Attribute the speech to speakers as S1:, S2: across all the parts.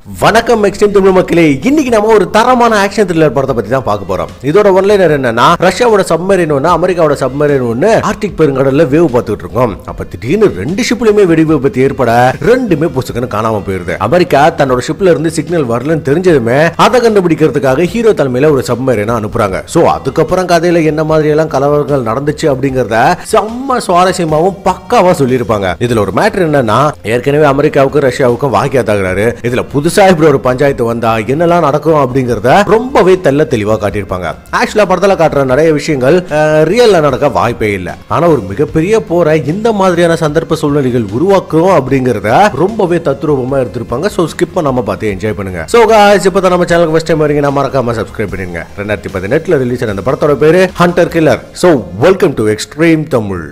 S1: வணக்கம் எக்ஸ்ட்ரீம் தமிழ் மக்களே இன்னைக்கு நம்ம ஒரு தரமான ஆக்ஷன் த்ரில்லர் படத்தை பத்தி தான் பார்க்க போறோம் இதோட ஒன்லைனர் என்னன்னா ரஷ்யாவோட சப்மரீன் ஒன்று அமெரிக்காவோட சப்மரீன் ஒன்று ஆர்டிக் பெருங்கடல்ல வேவ் பார்த்துட்டு இருக்கோம் அப்ப திடீர்னு ரெண்டு ஷிப்லயுமே வெடி விபத்து ஏற்பட ரெண்டுமே புசுக்குன்னு காணாம போயிருது அமெரிக்கா தன்னோட ஷிப்ல இருந்து சிக்னல் வரலன்னு தெரிஞ்சதுமே அதை கண்டுபிடிக்கிறதுக்காக ஹீரோ தலைமையில ஒரு சப்மரீனை அனுப்புறாங்க சோ அதுக்கப்புறம் கதையில என்ன மாதிரி எல்லாம் கலவரங்கள் நடந்துச்சு அப்படிங்கறத செம்ம சுவாரஸ்யமாவும் பக்காவா சொல்லியிருப்பாங்க இதுல ஒரு மேட்டர் என்னன்னா ஏற்கனவே அமெரிக்காவுக்கும் ரஷ்யாவுக்கும் வாக்கியாத்தாகிறாரு இதுல புதுசா இப்படி ஒரு பஞ்சாயத்து வந்தா என்னெல்லாம் நடக்கும் அப்படிங்கறத ரொம்பவே தெல்ல தெளிவா காட்டியிருப்பாங்க ஆக்சுவலா படத்துல காட்டுற நிறைய விஷயங்கள் ரியல்ல நடக்க வாய்ப்பே இல்ல ஆனா ஒரு மிகப்பெரிய போரை இந்த மாதிரியான சந்தர்ப்ப சூழ்நிலைகள் உருவாக்கும் அப்படிங்கறத ரொம்பவே தத்ரூபமா எடுத்திருப்பாங்க சோ ஸ்கிப் பண்ணாம பார்த்து என்ஜாய் பண்ணுங்க சோ guys இப்போ தான் நம்ம சேனலுக்கு ஃபர்ஸ்ட் டைம் வரீங்கன்னா மறக்காம சப்ஸ்கிரைப் பண்ணிருங்க ரெண்டாயிரத்தி பதினெட்டுல ரிலீஸ் ஆன அந்த படத்தோட பேரு Hunter Killer so welcome to Extreme Tamil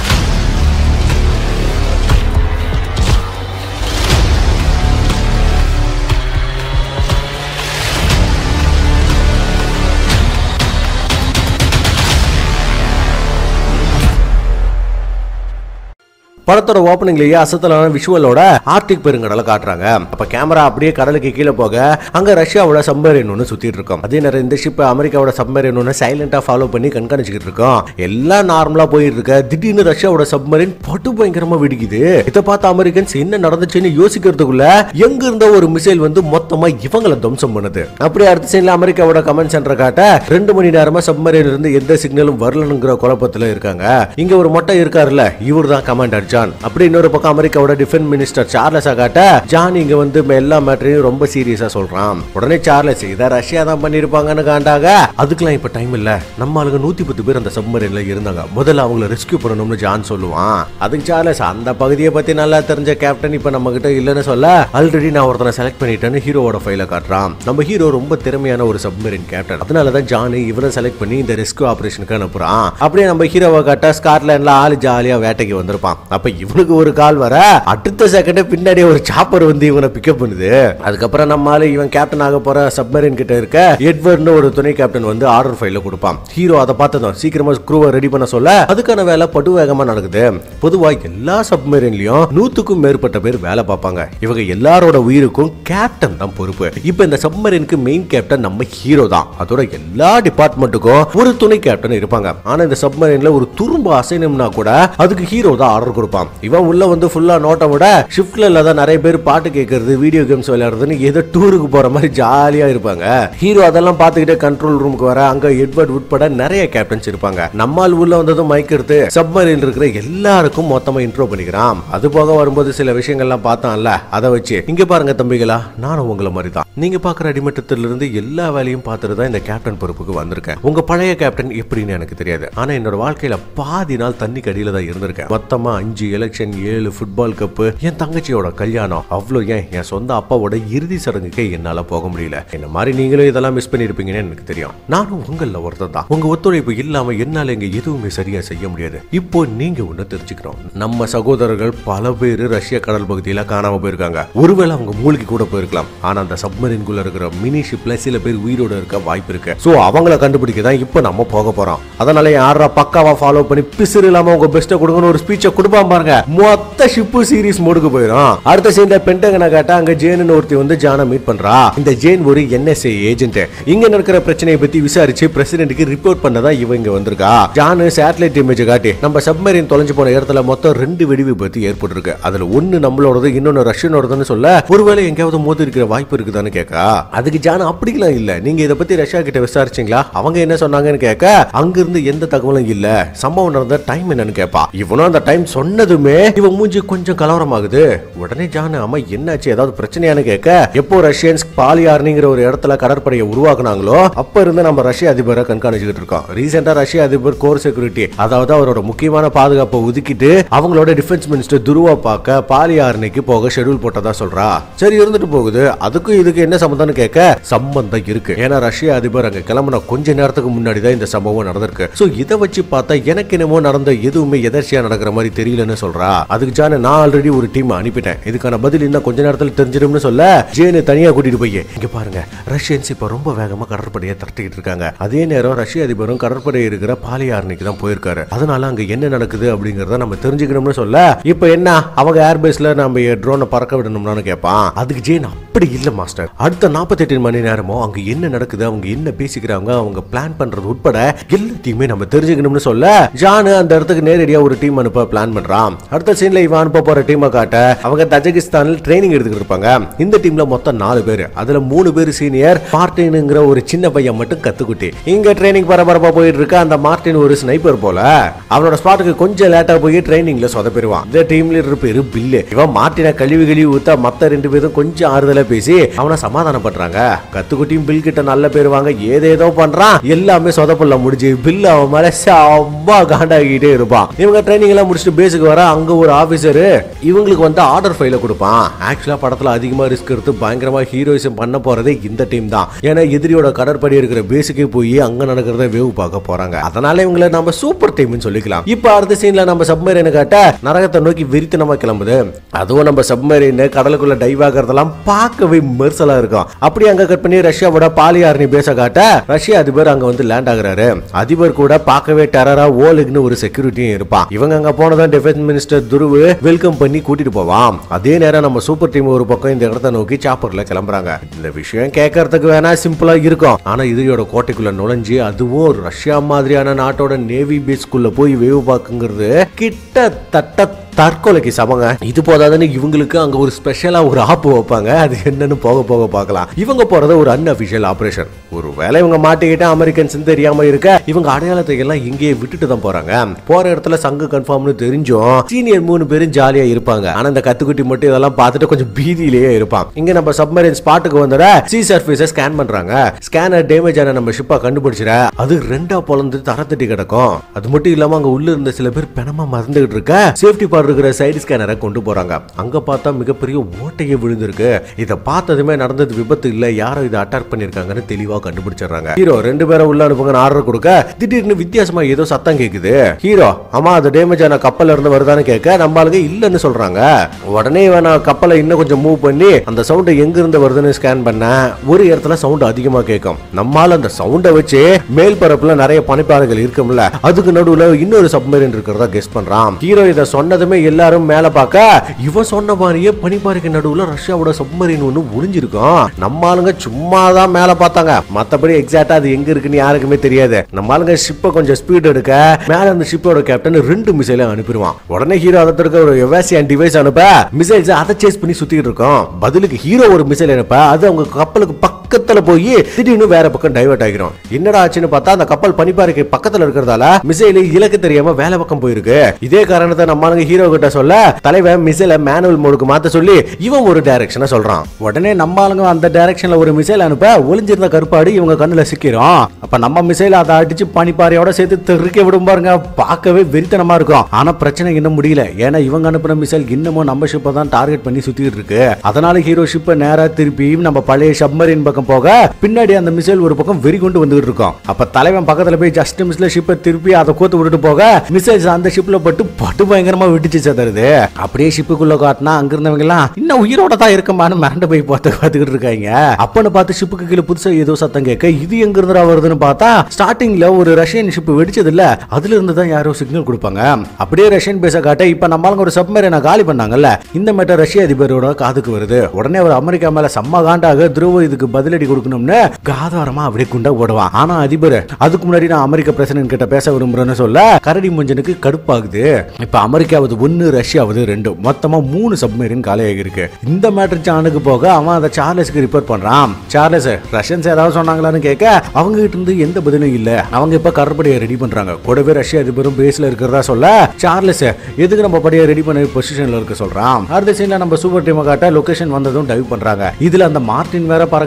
S1: படத்தோட ஓப்பனிங்லயே அசத்தலான விஷுவலோட ஆர்டிக் பெருங்கடலை காட்டுறாங்க அப்ப கேமரா அப்படியே கடலுக்கு கீழே போக அங்க ரஷ்யாவோட சப்மரீன் ஒன்று சுத்திட்டு இருக்கோம் அதே நேரம் இந்த ஷிப் அமெரிக்காவோட சப்மரீன் ஒன்று சைலண்டா ஃபாலோ பண்ணி கண்காணிச்சுக்கிட்டு இருக்கோம் எல்லாம் நார்மலா போயிட்டு இருக்க திடீர்னு ரஷ்யாவோட சப்மரீன் பட்டு பயங்கரமா வெடிக்குது இதை பார்த்த அமெரிக்கன்ஸ் என்ன நடந்துச்சுன்னு யோசிக்கிறதுக்குள்ள எங்க இருந்த ஒரு மிசைல் வந்து மொத்தமா இவங்களை துவம்சம் பண்ணுது அப்படியே அடுத்த சைட்ல அமெரிக்காவோட கமெண்ட் சென்டர் காட்ட ரெண்டு மணி நேரமா சப்மரீன் இருந்து எந்த சிக்னலும் வரலனுங்கிற குழப்பத்துல இருக்காங்க இங்க ஒரு மொட்டை இருக்காருல்ல இவர் தான் கமாண்டர் ஜான் அப்படி இன்னொரு பக்கம் அமெரிக்காவோட டிஃபென்ஸ் மினிஸ்டர் சார்லஸ் காட்ட ஜான் இங்க வந்து எல்லா மேட்டரையும் ரொம்ப சீரியஸா சொல்றான் உடனே சார்லஸ் இதை ரஷ்யா தான் பண்ணிருப்பாங்கன்னு காண்டாக அதுக்கெல்லாம் இப்ப டைம் இல்ல நம்ம ஆளுங்க நூத்தி பத்து பேர் அந்த சப்மரீன்ல இருந்தாங்க முதல்ல அவங்கள ரெஸ்கியூ பண்ணணும்னு ஜான் சொல்லுவான் அதுக்கு சார்லஸ் அந்த பகுதியை பத்தி நல்லா தெரிஞ்ச கேப்டன் இப்ப நம்ம கிட்ட இல்லைன்னு சொல்ல ஆல்ரெடி நான் ஒருத்தனை செலக்ட் பண்ணிட்டேன்னு ஹீரோவோட ஃபைல காட்டுறான் நம்ம ஹீரோ ரொம்ப திறமையான ஒரு சப்மரீன் கேப்டன் அதனாலதான் ஜான் இவனை செலக்ட் பண்ணி இந்த ரெஸ்கியூ ஆபரேஷனுக்கு அனுப்புறான் அப்படியே நம்ம ஹீரோவை காட்ட ஸ்காட்லாண்ட்ல ஆளு ஜாலியா வேட்டைக்கு வந்திருப்பான் அப்ப இவனுக்கு ஒரு கால் வர அடுத்த செகண்ட் பின்னாடி ஒரு சாப்பர் வந்து இவனை பிக்கப் பண்ணுது அதுக்கப்புறம் நம்ம ஆளு இவன் கேப்டன் ஆக போற சப்மரீன் கிட்ட இருக்க எட்வர்ட்னு ஒரு துணை கேப்டன் வந்து ஆர்டர் ஃபைல கொடுப்பான் ஹீரோ அதை பார்த்ததும் சீக்கிரமா ஸ்க்ரூவை ரெடி பண்ண சொல்ல அதுக்கான வேலை படு வேகமா நடக்குது பொதுவா எல்லா சப்மரீன்லயும் நூத்துக்கும் மேற்பட்ட பேர் வேலை பார்ப்பாங்க இவங்க எல்லாரோட உயிருக்கும் கேப்டன் தான் பொறுப்பு இப்போ இந்த சப்மரீனுக்கு மெயின் கேப்டன் நம்ம ஹீரோ தான் அதோட எல்லா டிபார்ட்மெண்ட்டுக்கும் ஒரு துணை கேப்டன் இருப்பாங்க ஆனா இந்த சப்மரீன்ல ஒரு துரும்பு அசைனம்னா கூட அதுக்கு ஹீரோ தான் ஆர்டர் கொடுப்பான் இவன் உள்ள வந்து ஃபுல்லா நோட்டை விட ஷிஃப்ட்ல இல்லாத நிறைய பேர் பாட்டு கேட்கறது வீடியோ கேம்ஸ் விளையாடுறதுன்னு ஏதோ டூருக்கு போற மாதிரி ஜாலியா இருப்பாங்க ஹீரோ அதெல்லாம் பார்த்துக்கிட்டே கண்ட்ரோல் ரூமுக்கு வர அங்க எட்வர்ட் உட்பட நிறைய கேப்டன்ஸ் இருப்பாங்க நம்மால் உள்ள வந்ததும் மைக் எடுத்து சப்மரீன் இருக்கிற எல்லாருக்கும் மொத்தமா இன்ட்ரோ பண்ணிக்கிறான் அது போக வரும்போது சில விஷயங்கள்லாம் பார்த்தான்ல அதை வச்சு இங்க பாருங்க தம்பிகளா நானும் உங்களை மாதிரி தான் நீங்க பாக்குற அடிமட்டத்துல இருந்து எல்லா வேலையும் பார்த்துட்டு தான் இந்த கேப்டன் பொறுப்புக்கு வந்திருக்கேன் உங்க பழைய கேப்டன் எப்படின்னு எனக்கு தெரியாது ஆனா என்னோட வாழ்க்கையில பாதி நாள் தண்ணி கடியில தான் இருந்திருக்கேன் மொத்தமா அஞ்சு எலெக்ஷன் ஏழு ஃபுட்பால் கப்பு என் தங்கச்சியோட கல்யாணம் அவ்வளோ ஏன் என் சொந்த அப்பாவோட இறுதி சடங்குக்கே என்னால போக முடியல என்ன மாதிரி நீங்களும் இதெல்லாம் மிஸ் பண்ணிருப்பீங்கன்னு எனக்கு தெரியும் நானும் உங்கள ஒருத்தர் தான் உங்க ஒத்துழைப்பு இல்லாம என்னால இங்க எதுவுமே சரியா செய்ய முடியாது இப்போ நீங்க ஒண்ணு தெரிஞ்சுக்கிறோம் நம்ம சகோதரர்கள் பல பேர் ரஷ்ய கடல் பகுதியில காணாம போயிருக்காங்க ஒருவேளை அவங்க மூழ்கி கூட போயிருக்கலாம் ஆனா அந்த சப்மரீன்குள்ள இருக்கிற மினி ஷிப்ல சில பேர் உயிரோட இருக்க வாய்ப்பு இருக்கு சோ அவங்கள கண்டுபிடிக்க தான் இப்போ நம்ம போக போறோம் அதனால யாரா பக்காவா ஃபாலோ பண்ணி பிசுறு இல்லாம உங்க பெஸ்ட்டை கொடுங்கன்னு ஒரு ஸ்பீச்சை கொடுப்பான் பாருங்க மொத்த ஷிப்பு சீரிஸ் மோடுக்கு போயிடும் அடுத்த சீன்ல பென்டகனை கேட்டா அங்க ஜேன்னு ஒருத்தி வந்து ஜானை மீட் பண்றா இந்த ஜேன் ஒரு என்எஸ்ஏ ஏஜென்ட் இங்க நடக்கிற பிரச்சனையை பத்தி விசாரிச்சு பிரசிடென்ட்க்கு ரிப்போர்ட் பண்ணதா இவ இங்க வந்திருக்கா ஜானு சேட்டலைட் இமேஜ் காட்டி நம்ம சப்மரீன் தொலைஞ்சு போன இடத்துல மொத்தம் ரெண்டு வெடி விபத்து ஏற்பட்டிருக்கு அதுல ஒன்னு நம்மளோடது இன்னொன்னு ரஷ்யனோடதுன்னு சொல்ல ஒருவேளை எங்கேயாவது மோதி இருக்கிற வாய்ப்பு இருக்குதான்னு கேட்கா அதுக்கு ஜான் அப்படிலாம் இல்ல நீங்க இதை பத்தி ரஷ்யா கிட்ட விசாரிச்சீங்களா அவங்க என்ன சொன்னாங்கன்னு கேட்க அங்கிருந்து எந்த தகவலும் இல்ல சம்பவம் நடந்த டைம் என்னன்னு கேட்பா இவனும் அந்த டைம் சொன்னதுமே இவன் மூஞ்சி கொஞ்சம் கலவரமாகுது உடனே ஜான் ஆமா என்னாச்சு ஏதாவது பிரச்சனையான்னு கேட்க எப்போ ரஷ்யன்ஸ் பாலியார்னிங்கிற ஒரு இடத்துல கடற்படையை உருவாக்குனாங்களோ அப்ப இருந்து நம்ம ரஷ்ய அதிபரை கண்காணிச்சுக்கிட்டு இருக்கோம் ரீசெண்டா ரஷ்ய அதிபர் கோர் செக்யூரிட்டி அதாவது அவரோட முக்கியமான பாதுகாப்பை ஒதுக்கிட்டு அவங்களோட டிஃபென்ஸ் மினிஸ்டர் துருவா பார்க்க பாலியார்னிக்கு போக ஷெட்யூல் போட்டதா சொல்றா சரி இருந்துட்டு போகுது அதுக்கும் இதுக்கு இதுக்கு என்ன சம்பந்தம்னு கேட்க சம்பந்தம் இருக்கு ஏன்னா ரஷ்ய அதிபர் அங்க கிளம்புன கொஞ்ச நேரத்துக்கு முன்னாடி தான் இந்த சம்பவம் நடந்திருக்கு சோ இதை வச்சு பார்த்தா எனக்கு என்னமோ நடந்த எதுவுமே எதர்ச்சியா நடக்கிற மாதிரி தெரியலன்னு சொல்றா அதுக்கு ஜான நான் ஆல்ரெடி ஒரு டீம் அனுப்பிட்டேன் இதுக்கான பதில் இன்னும் கொஞ்ச நேரத்துல தெரிஞ்சிடும்னு சொல்ல ஜேனு தனியா கூட்டிட்டு போய் இங்க பாருங்க ரஷ்யன்ஸ் இப்ப ரொம்ப வேகமா கடற்படையை தட்டிக்கிட்டு இருக்காங்க அதே நேரம் ரஷ்ய அதிபரும் கடற்படை இருக்கிற பாலியார்னிக்கு தான் போயிருக்காரு அதனால அங்க என்ன நடக்குது அப்படிங்கறத நம்ம தெரிஞ்சுக்கணும்னு சொல்ல இப்ப என்ன அவங்க ஏர்பேஸ்ல நம்ம ட்ரோனை பறக்க விடணும்னு கேட்பான் அதுக்கு ஜேன் அப்படி இல்ல மாஸ்டர் அடுத்த 48 மணி நேரமும் அங்க என்ன நடக்குது அவங்க என்ன பேசிக்கிறாங்க அவங்க பிளான் பண்றது உட்பட எல்லாத்தையுமே நம்ம தெரிஞ்சுக்கணும்னு சொல்ல ஜானு அந்த இடத்துக்கு நேரடியா ஒரு டீம் அனுப்ப பிளான் பண்றான் அடுத்த சீன்ல இவன் அனுப்ப போற டீமை காட்ட அவங்க தஜகிஸ்தானில் ட்ரைனிங் எடுத்துக்கிட்டு இருப்பாங்க இந்த டீம்ல மொத்தம் நாலு பேர் அதுல மூணு பேர் சீனியர் மார்டினுங்கிற ஒரு சின்ன பையன் மட்டும் கத்துக்குட்டி இங்க ட்ரைனிங் பரபரப்பா போயிட்டு இருக்க அந்த மார்டின் ஒரு ஸ்னைப்பர் போல அவனோட ஸ்பாட்டுக்கு கொஞ்சம் லேட்டா போய் ட்ரைனிங்ல சொதப்பிடுவான் இந்த டீம் லீடர் பேரு பில்லு இவன் மார்டினை கழுவி கழுவி ஊத்த மத்த ரெண்டு பேரும் கொஞ்சம் ஆறுதலா பேசி அவனை சமாதானம் பண்றாங்க கத்துக்குட்டியும் பில் கிட்ட நல்ல பேர் வாங்க ஏதேதோ பண்றான் எல்லாமே சொதப்பல்ல முடிஞ்சு பில் அவன் மேல செம்ம காண்டாகிட்டே இருப்பான் இவங்க ட்ரைனிங் எல்லாம் முடிச்சுட்டு பேஸுக்கு வர அங்க ஒரு ஆபீசர் இவங்களுக்கு வந்து ஆர்டர் ஃபைல கொடுப்பான் ஆக்சுவலா படத்துல அதிகமா ரிஸ்க் எடுத்து பயங்கரமா ஹீரோயிசம் பண்ண போறதே இந்த டீம் தான் ஏன்னா எதிரியோட கடற்படை இருக்கிற பேஸுக்கே போய் அங்க நடக்கிறத வேவு பார்க்க போறாங்க அதனால இவங்களை நம்ம சூப்பர் டீம்னு சொல்லிக்கலாம் இப்ப அடுத்த சீன்ல நம்ம சப்மரீனை காட்ட நரகத்தை நோக்கி விரித்தனமா கிளம்புது அதுவும் நம்ம சப்மரீன் கடலுக்குள்ள டைவ் ஆகிறதெல்லாம் பார்க்கவே மெர்சலா இருக்கும் அப்படி அங்க கட் பண்ணி ரஷ்யாவோட பாலியார்னி பேச காட்ட ரஷ்ய அதிபர் அங்க வந்து லேண்ட் ஆகுறாரு அதிபர் கூட பார்க்கவே டெரரா ஓலுக்குன்னு ஒரு செக்யூரிட்டியும் இருப்பான் இவங்க அங்க போனதான் டிஃபென்ஸ் மினிஸ்டர் துருவு வெல்கம் பண்ணி கூட்டிட்டு போவான் அதே நேரம் நம்ம சூப்பர் டீம் ஒரு பக்கம் இந்த இடத்த நோக்கி சாப்பர்ல கிளம்புறாங்க இந்த விஷயம் கேட்கறதுக்கு வேணா சிம்பிளா இருக்கும் ஆனா இதோட கோட்டைக்குள்ள நுழைஞ்சு அதுவும் ஒரு ரஷ்யா மாதிரியான நாட்டோட நேவி பேஸ்க்குள்ள போய் வேவு பார்க்குங்கிறது கிட்டத்தட்ட தற்கொலைக்கு சமங்க இது போதாதுன்னு இவங்களுக்கு அங்க ஒரு ஸ்பெஷலா ஒரு ஆப்பு வைப்பாங்க அது என்னன்னு போக போக பார்க்கலாம் இவங்க போறது ஒரு அன்அபிஷியல் ஆபரேஷன் ஒரு வேளை இவங்க மாட்டிக்கிட்டு அமெரிக்கன்ஸ் தெரியாம இருக்க இவங்க அடையாளத்தை எல்லாம் இங்கேயே விட்டுட்டு தான் போறாங்க போற இடத்துல சங்கு கன்ஃபார்ம்னு தெரிஞ்சும் சீனியர் மூணு பேரும் ஜாலியா இருப்பாங்க ஆனா இந்த கத்துக்குட்டி மட்டும் இதெல்லாம் பார்த்துட்டு கொஞ்சம் பீதியிலேயே இருப்பான் இங்க நம்ம சப்மரீன் ஸ்பாட்டுக்கு வந்துட சி சர்ஃபேஸை ஸ்கேன் பண்றாங்க ஸ்கேனர் டேமேஜ் ஆன நம்ம ஷிப்பை கண்டுபிடிச்சிட அது ரெண்டா பொழந்து தரத்தட்டி கிடக்கும் அது மட்டும் இல்லாம அங்க உள்ள இருந்த சில பேர் பிணமா மறந்துகிட்டு இருக்க சேஃப்டி பார்ட் இருக்கிற சைடு ஸ்கேனரை கொண்டு போறாங்க அங்க பார்த்தா மிகப்பெரிய ஓட்டையே விழுந்திருக்கு இதை பார்த்ததுமே நடந்தது விபத்து இல்ல யாரோ இதை அட்டாக் பண்ணிருக்காங்கன்னு தெளிவா கண்டுபிடிச்சிடுறாங்க ஹீரோ ரெண்டு பேரை உள்ள அனுப்புங்கன்னு ஆர்டர் கொடுக்க திடீர்னு வித்தியாசமா ஏதோ சத்தம் கேக்குது ஹீரோ ஆமா அது டேமேஜ் ஆன கப்பல்ல இருந்து வருதான்னு கேட்க நம்ம ஆளுங்க இல்லன்னு சொல்றாங்க உடனே இவன் நான் கப்பலை இன்னும் கொஞ்சம் மூவ் பண்ணி அந்த சவுண்ட் எங்க இருந்து வருதுன்னு ஸ்கேன் பண்ண ஒரு இடத்துல சவுண்ட் அதிகமா கேட்கும் நம்மால அந்த சவுண்டை வச்சு மேல் பரப்புல நிறைய பனிப்பாறைகள் இருக்கும்ல அதுக்கு நடுவுல இன்னொரு சப்மரீன் இருக்கிறதா கெஸ் பண்றான் ஹீரோ இதை சொன்னதுமே எல்லாரும் மேல பார்க்க இவன் சொன்ன மாதிரியே பனிப்பாறைக்கு நடுவுல ரஷ்யாவோட சப்மரீன் ஒண்ணு ஒளிஞ்சிருக்கும் நம்ம ஆளுங்க சும்மா தான் மேல பார்த்தாங்க மத்தபடி எக்ஸாக்டா அது எங்க இருக்குன்னு யாருக்குமே தெரியாது நம்ம ஆளுங்க ஷிப்பை கொஞ்சம் ஸ்பீட் எடுக்க மேல அந்த ஷிப்போட கேப்டன் ரெண்டு மிசைல அனுப்பிடுவான் உடனே ஹீரோ அதை இருக்க ஒரு எவாசியன் டிவைஸ் அனுப்ப மிசைல்ஸ் அதை சேஸ் பண்ணி சுத்திட்டு இருக்கோம் பதிலுக்கு ஹீரோ ஒரு மிசைல் அனுப்ப அது அவங்க கப்பலுக்கு பக்கத்துல போய் திடீர்னு வேற பக்கம் டைவர்ட் ஆகிரும் என்னடா ஆச்சுன்னு பார்த்தா அந்த கப்பல் பனிப்பாறைக்கு பக்கத்துல இருக்கிறதால மிசைல் இலக்கு தெரியாம வேலை பக்கம் போயிருக்கு இதே காரணத்தை நம்ம ஆளுங்க ஹீரோ கிட்ட சொல்ல தலைவன் மிசைல மேனுவல் மோடுக்கு மாத்த சொல்லி இவன் ஒரு டைரக்ஷனை சொல்றான் உடனே நம்ம ஆளுங்க அந்த டைரக்ஷன்ல ஒரு மிசைல் அனுப்ப ஒளிஞ்சிருந்த கருப்பாடு இவங்க கண்ணுல சிக்கிறோம் அப்ப நம்ம மிசைல் அதை அடிச்சு பனிப்பாறையோட சேர்த்து தெருக்க விடும் பாருங்க பார்க்கவே வெறித்தனமா இருக்கும் ஆனா பிரச்சனை இன்னும் முடியல ஏன்னா இவங்க அனுப்புன மிசைல் இன்னமும் நம்ம ஷிப்பை தான் டார்கெட் பண்ணி சுத்திட்டு இருக்கு அதனால ஹீரோ ஷிப்பை நேரா திருப்பி நம்ம பழைய சப்மரீன் பக்கம் போக பின்னாடி அந்த மிசைல் ஒரு பக்கம் வெறி கொண்டு வந்துகிட்டு இருக்கும் அப்ப தலைவன் பக்கத்துல போய் ஜஸ்ட் மிஸ்ல ஷிப்பை திருப்பி அதை கோத்து விட்டுட்டு போக மிசைல்ஸ் அந்த ஷிப்ல பட்டு பட்டு பயங்கரமா வெடிச்சு செதறுது அப்படியே ஷிப்புக்குள்ள காட்டினா அங்க இருந்தவங்க எல்லாம் இன்னும் உயிரோட தான் இருக்கமான்னு மிரண்டு போய் பார்த்து பார்த்துக்கிட்டு இருக்காங்க அப்பன்னு பார்த்து ஷிப்புக்கு கீழே புதுசா ஏதோ சத்தம் கேட்க இது எங்க இருந்துடா வருதுன்னு பார்த்தா ஸ்டார்டிங்ல ஒரு ரஷ்யன் ஷிப் வெடிச்சது இல்ல அதுல இருந்து தான் யாரோ சிக்னல் கொடுப்பாங்க அப்படியே ரஷ்யன் பேச காட்ட இப்ப நம்மளுங்க ஒரு சப்மரீனை காலி பண்ணாங்கல்ல இந்த மேட்டர் ரஷ்ய அதிபரோட காதுக்கு வருது உடனே அவர் அமெரிக்கா மேல செம்ம காண்டாக துருவ இதுக்கு பதிலடி கொடுக்கணும்னு காதாரமா அப்படியே குண்டா ஓடுவான் ஆனா அதிபர் அதுக்கு முன்னாடி நான் அமெரிக்க பிரசிடன்ட் கிட்ட பேச விரும்புறேன்னு சொல்ல கரடி முஞ்சனுக்கு கடுப்பாகுது இப்ப அமெரிக்காவது ஒன்னு ரஷ்யாவது ரெண்டு மொத்தமா மூணு சப்மரீன் காலியாகி இருக்கு இந்த மேட்டர் சானுக்கு போக அவன் அதை சார்லஸ்க்கு ரிப்போர்ட் பண்றான் சார்லஸ் ரஷ்யன்ஸ் ஏதாவது சொன்னாங்களான்னு கேட்க அவங்க கிட்ட இருந்து எந்த பதிலும் இல்ல அவங்க இப்ப கடற்படையை ரெடி பண்றாங்க கூடவே ரஷ்ய அதிபரும் பேஸ்ல இருக்கிறதா சொல்ல சார்லஸ் எதுக்கு நம்ம படையை ரெடி பண்ண பொசிஷன்ல இருக்க சொல்றான் அடுத்த சீன்ல நம்ம சூப்பர் டீமை காட்ட லொகேஷன் வந்ததும் டைவ் பண்றாங்க இதுல அந்த மார்டின் வேற பறக்க தெரியாம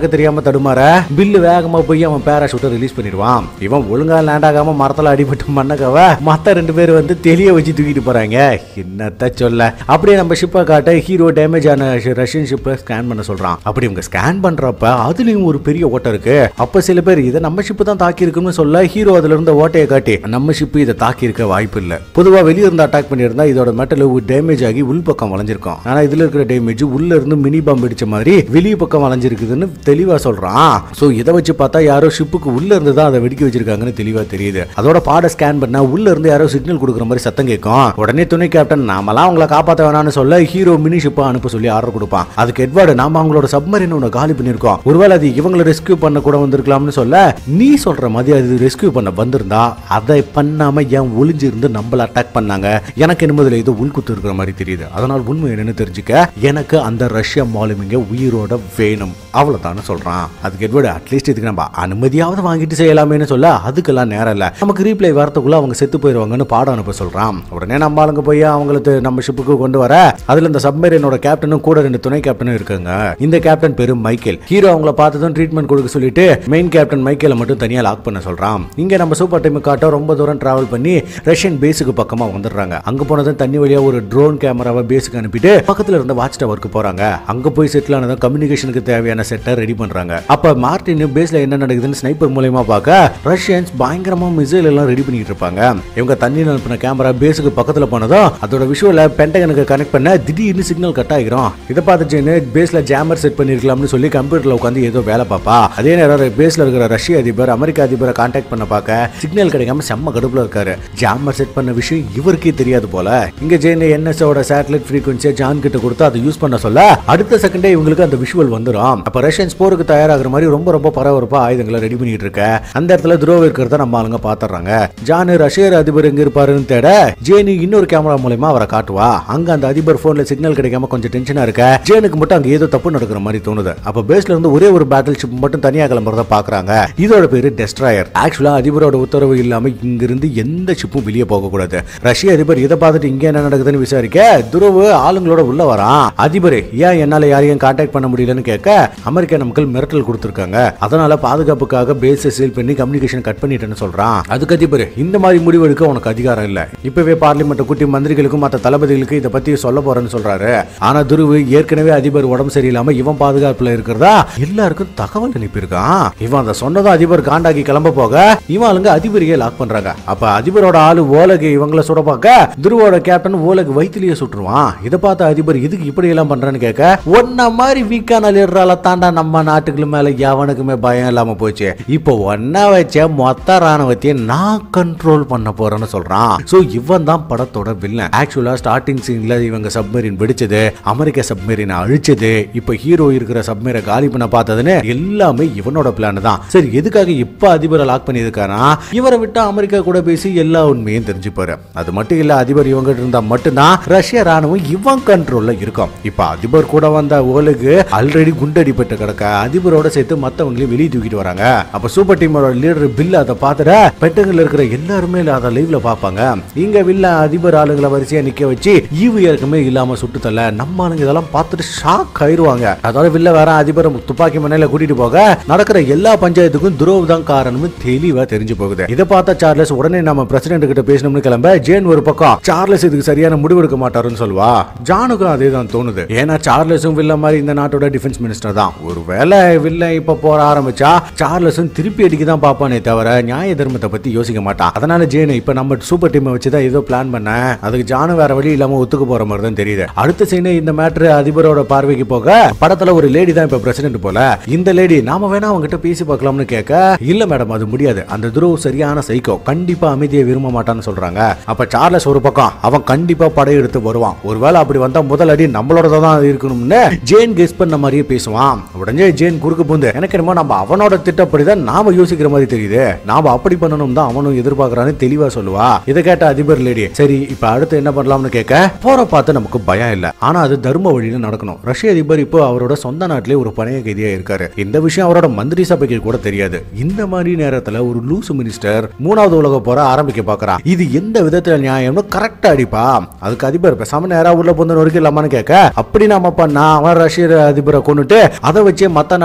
S1: முடியாம தடுமாற பில்லு வேகமா போய் அவன் பேராஷூட்டை ரிலீஸ் பண்ணிடுவான் இவன் ஒழுங்கா லேண்ட் ஆகாம மரத்துல அடிபட்டு மண்ணக்கவ மத்த ரெண்டு பேர் வந்து தெளிய வச்சு தூக்கிட்டு போறாங்க என்னத்த சொல்ல அப்படியே நம்ம ஷிப்பை காட்ட ஹீரோ டேமேஜ் ஆன ரஷ்யன் ஷிப்பை ஸ்கேன் பண்ண சொல்றான் அப்படி இவங்க ஸ்கேன் பண்றப்ப அதுலயும் ஒரு பெரிய ஓட்டை இருக்கு அப்ப சில பேர் இதை நம்ம ஷிப்பு தான் தாக்கி இருக்குன்னு சொல்ல ஹீரோ அதுல இருந்த ஓட்டையை காட்டி நம்ம ஷிப்பு இதை தாக்கி இருக்க வாய்ப்பு இல்ல பொதுவா வெளிய இருந்து அட்டாக் பண்ணியிருந்தா இதோட மெட்டல் டேமேஜ் ஆகி உள் பக்கம் வளைஞ்சிருக்கும் ஆனா இதுல இருக்கிற டேமேஜ் உள்ள இருந்து மினி பாம்பு அடிச்ச மாதிரி வெளிய பக்கம் வளைஞ்சிருக்குதுன்னு தெளிவா சொல்றான் சோ இதை வச்சு பார்த்தா யாரோ ஷிப்புக்கு உள்ள இருந்து தான் அதை வெடிக்க வச்சிருக்காங்கன்னு தெளிவா தெரியுது அதோட பாட ஸ்கேன் பண்ணா உள்ள இருந்து யாரோ சிக்னல் கொடுக்குற மாதிரி சத்தம் கேட்கும் உடனே துணை கேப்டன் நாமெல்லாம் அவங்கள காப்பாத்த வேணாம்னு சொல்ல ஹீரோ மினி ஷிப்பை அனுப்ப சொல்லி ஆர்டர் கொடுப்பான் அதுக்கு எட்வர்டு நாம அவங்களோட சப்மரின் ஒன்று காலி பண்ணியிருக்கோம் ஒருவேளை அது இவங்களை ரெஸ்கியூ பண்ண கூட வந்திருக்கலாம்னு சொல்ல நீ சொல்ற மாதிரி அது ரெஸ்கியூ பண்ண வந்திருந்தா அதை பண்ணாம ஏன் ஒளிஞ்சு இருந்து நம்மள அட்டாக் பண்ணாங்க எனக்கு என்னமதுல இது உள்குத்து இருக்கிற மாதிரி தெரியுது அதனால் உண்மை என்னன்னு தெரிஞ்சுக்க எனக்கு அந்த ரஷ்யா மாலுமிங்க உயிரோட வேணும் அவ்வளவுதான்னு சொல்றான் அதுக்கு எட்வர்டு அட்லீஸ்ட் இதுக்கு நம்ம அனுமதியாவது வாங்கிட்டு செய்யலாமேன்னு சொல்ல அதுக்கெல்லாம் நேரம் இல்ல நமக்கு ரீப்ளை வரத்துக்குள்ள அவங்க செத்து போயிருவாங்கன்னு பாடம் அனுப்ப சொல்றான் உடனே நம்ம ஆளுங்க போய் அவங்களுக்கு நம்ம ஷிப்புக்கு கொண்டு வர அதுல இந்த சப்மரீனோட கேப்டனும் கூட ரெண்டு துணை கேப்டனும் இருக்காங்க இந்த கேப்டன் பேரு மைக்கேல் ஹீரோ அவங்கள பார்த்ததும் ட்ரீட்மெண்ட் கொடுக்க சொல்லிட்டு மெயின் கேப்டன் மைக்கேலை மட்டும் தனியா லாக் பண்ண சொல்றான் இங்க நம்ம சூப்பர் டைம் காட்ட ரொம்ப தூரம் டிராவல் பண்ணி ரஷ்யன் பேஸுக்கு பக்கமா வந்துடுறாங்க அங்க போனதும் தண்ணி வழியா ஒரு ட்ரோன் கேமராவை பேஸுக்கு அனுப்பிட்டு பக்கத்துல இருந்த வாட்ச் டவருக்கு போறாங்க அங்க போய் செட்டில் ஆனதும் கம்யூனிகேஷனுக்கு தேவையான செட்டை ரெடி பண்றாங்க அப்ப மார்டின் பேஸ்ல என்ன நடக்குதுன்னு ஸ்னைப்பர் மூலயமா பார்க்க ரஷ்யன்ஸ் பயங்கரமா மிசைல் எல்லாம் ரெடி பண்ணிட்டு இருப்பாங்க இவங்க தண்ணியில் அனுப்பின கேமரா பேஸுக்கு பக்கத்துல போனதும் அதோட விஷுவல பென்டகனுக்கு கனெக்ட் பண்ண திடீர்னு சிக்னல் கட் ஆகிரும் இதை பார்த்து ஜெயினு பேஸ்ல ஜாமர் செட் பண்ணிருக்கலாம்னு சொல்லி கம்ப்யூட்டர்ல உட்காந்து ஏதோ வேலை பார்ப்பா அதே நேரம் பேஸ்ல இருக்கிற ரஷ்ய அதிபர் அமெரிக்க அதிபரை கான்டாக்ட் பண்ண பார்க்க சிக்னல் கிடைக்காம செம்ம கடுப்புல இருக்காரு ஜாமர் செட் பண்ண விஷயம் இவருக்கே தெரியாது போல இங்க ஜெயின் என்எஸ்ஓட சேட்டலைட் ஃப்ரீக்வன்சியை ஜான் கிட்ட கொடுத்து அதை யூஸ் பண்ண சொல்ல அடுத்த செகண்டே இவங்களுக்கு அந்த விஷுவல் வந்துடும் அப்ப ரஷ்யன்ஸ் போருக்கு தயாராகிற மாதிரி ரொம்ப ரொம்ப பரபரப்பா ஆயுதங்களை ரெடி பண்ணிட்டு இருக்க அந்த இடத்துல துரோவ இருக்கிறத நம்ம ஆளுங்க பாத்துறாங்க ஜானு ரஷ்ய அதிபர் எங்க இருப்பாருன்னு தேட ஜேனி இன்னொரு கேமரா மூலயமா அவரை காட்டுவா அங்க அந்த அதிபர் போன்ல சிக்னல் கிடைக்காம கொஞ்சம் டென்ஷனா இருக்க ஜேனுக்கு மட்டும் அங்க ஏதோ தப்பு நடக்கிற மாதிரி தோணுது அப்ப பேஸ்ல இருந்து ஒரே ஒரு பேட்டில் ஷிப் மட்டும் தனியா கிளம்புறத பாக்குறாங்க இதோட பேரு டெஸ்ட்ராயர் ஆக்சுவலா அதிபரோட உத்தரவு இல்லாம இங்கிருந்து எந்த ஷிப்பும் வெளியே போக கூடாது ரஷ்ய அதிபர் இதை பார்த்துட்டு இங்க என்ன நடக்குதுன்னு விசாரிக்க துருவு ஆளுங்களோட உள்ள வரான் அதிபர் ஏன் என்னால யாரையும் கான்டாக்ட் பண்ண முடியலன்னு கேட்க அமெரிக்க மக்கள் மிரட்டல் கொடுத்திருக்காங்க அதனால பாதுகாப்புக்காக பேஸை சீல் பண்ணி கம்யூனிகேஷன் கட் பண்ணிட்டேன்னு சொல்றான் அதுக்கு அதிபர் இந்த மாதிரி முடிவு எடுக்க உனக்கு அதிகாரம் இல்ல இப்பவே பார்லிமெண்ட் கூட்டி மந்திரிகளுக்கும் மற்ற தளபதிகளுக்கு இதை பத்தி சொல்ல போறேன்னு சொல்றாரு ஆனா துருவு ஏற்கனவே அதிபர் உடம்பு சரியில்லாம இவன் பாதுகாப்புல இருக்கிறதா எல்லாருக்கும் தகவல் அனுப்பியிருக்கான் இவன் அதை சொன்னதும் அதிபர் காண்டாக்கி கிளம்ப போக இவன் ஆளுங்க அதிபரையே லாக் பண்றாங்க அப்ப அதிபரோட ஆளு ஓலகு இவங்கள சுட பார்க்க துருவோட கேப்டன் ஓலகு வயிற்றுலயே சுட்டுருவான் இதை பார்த்த அதிபர் இதுக்கு இப்படி எல்லாம் பண்றான்னு கேட்க ஒன்ன மாதிரி வீக்கான லீடரால தாண்டா நம்ம நாட்டுக்கு மேல எவனுக்குமே பயம் இல்லாம போச்சு இப்போ ஒன்ன வச்ச மொத்த ராணுவத்தையும் நான் கண்ட்ரோல் பண்ண போறேன்னு சொல்றான் சோ இவன் தான் படத்தோட வில்லன் ஆக்சுவலா ஸ்டார்டிங் சீன்ல இவங்க சப்மரீன் வெடிச்சது அமெரிக்க சப்மரீனை அழிச்சது இப்போ ஹீரோ இருக்கிற சப்மரை காலி பண்ண பார்த்ததுன்னு எல்லாமே இவனோட பிளான் தான் சரி எதுக்காக இப்ப அதிபரை லாக் பண்ணியிருக்கானா இவரை விட்டு அமெரிக்கா கூட பேசி எல்லா உண்மையும் தெரிஞ்சுப்பாரு அது மட்டும் இல்ல அதிபர் இவங்க இருந்தா மட்டும்தான் ரஷ்ய ராணுவம் இவன் கண்ட்ரோல்ல இருக்கும் இப்ப அதிபர் கூட வந்த ஓலுக்கு ஆல்ரெடி குண்டடிப்பட்டு கிடக்க அதிபரோட சேர்த்து மத்தவங்களையும் வெளியே தூக்கிட்டு வராங்க அப்ப சூப்பர் டீமோட லீடர் பில் அதை பார்த்துட்டு பெட்டகல்ல இருக்கிற எல்லாருமே அதை லைவ்ல பார்ப்பாங்க இங்க வில்ல அதிபர் ஆளுங்களை வரிசையா நிக்க வச்சு ஈவு இறக்கமே இல்லாம சுட்டு தள்ள நம்ம ஆளுங்க இதெல்லாம் பார்த்துட்டு ஷாக் ஆயிருவாங்க அதாவது வில்ல வேற அதிபர் துப்பாக்கி மண்ணையில கூட்டிட்டு போக நடக்கிற எல்லா பஞ்சாயத்துக்கும் துரோவ் தான் காரணம்னு தெளிவா தெரிஞ்சு போகுது இதை பார்த்த சார்லஸ் உடனே நம்ம பிரசிடென்ட் கிட்ட பேசணும்னு கிளம்ப ஜேன் ஒரு பக்கம் சார்லஸ் இதுக்கு சரியான முடிவு எடுக்க மாட்டாருன்னு சொல்லுவா ஜானுக்கும் அதே தான் தோணுது ஏன்னா சார்லஸும் வில்ல மாதிரி இந்த நாட்டோட டிஃபென்ஸ் மினிஸ்டர் தான் ஒருவேளை வில்ல இப்ப போற ஆரம்பிச்சா சார்லஸும் திருப்பி அடிக்க தான் பாப்பானே தவிர நியாய தர்மத்தை பத்தி யோசிக்க மாட்டான் அதனால ஜேன் இப்ப நம்ம சூப்பர் டீமை வச்சு தான் ஏதோ பிளான் பண்ண அதுக்கு ஜானு வேற வழி இல்லாம ஒத்துக்க போற மாதிரி தான் தெரியுது அடுத்த சீனு இந்த மேட்ரு அதிபரோட பார்வைக்கு போக படத்துல ஒரு லேடி தான் இப்ப பிரசிடென்ட் போல இந்த லேடி நாம வேணா அவங்ககிட்ட பேசி பார்க்கலாம்னு கேட்க இல்ல மேடம் அது முடியாது அந்த துருவ் சரியான சைக்கோ கண்டிப்பா அமைதியை விரும்ப மாட்டான்னு சொல்றாங்க அப்ப சார்லஸ் ஒரு பக்கம் அவன் கண்டிப்பா படையெடுத்து வருவான் ஒருவேளை அப்படி வந்தா முதல் அடி நம்மளோட தான் இருக்கணும்னு ஜேன் கெஸ் பண்ண மாதிரியே பேசுவான் உடனே ஜேன் குறுக்கு பூந்து எனக்கு என்னமோ நம்ம அவனோட திட்டப்படிதான் நாம யோசிக்கிற மாதிரி தெரியுது நாம அப்படி பண்ணணும் தான் அவனும் எதிர்பார்க்கறான்னு தெளிவா சொல்லுவா இதை கேட்ட அதிபர் லேடி சரி இப்ப அடுத்து என்ன பண்ணலாம்னு கேட்க போற பார்த்து நமக்கு பயம் இல்ல ஆனா அது தர்ம வழியில நடக்கணும் ரஷ்ய அதிபர் இப்போ அவரோட சொந்த நாட்டிலே ஒரு பணைய கைதியா இருக்காரு இந்த விஷயம் அவரோட மந்திரி சபைக்கு கூட தெரியாது இந்த மாதிரி நேரத்துல ஒரு லூசு மினிஸ்டர் மூணாவது உலக போற ஆரம்பிக்க பாக்குறான் இது எந்த விதத்துல நியாயம்னு கரெக்டா அடிப்பா அதுக்கு அதிபர் பேசாம நேரா உள்ள பொந்து நொறுக்க இல்லாமான்னு கேட்க அப்படி நாம பண்ணா அவன் ரஷ்ய அதிபரை கொண்டுட்டு அதை வச்சே மத்த நாடு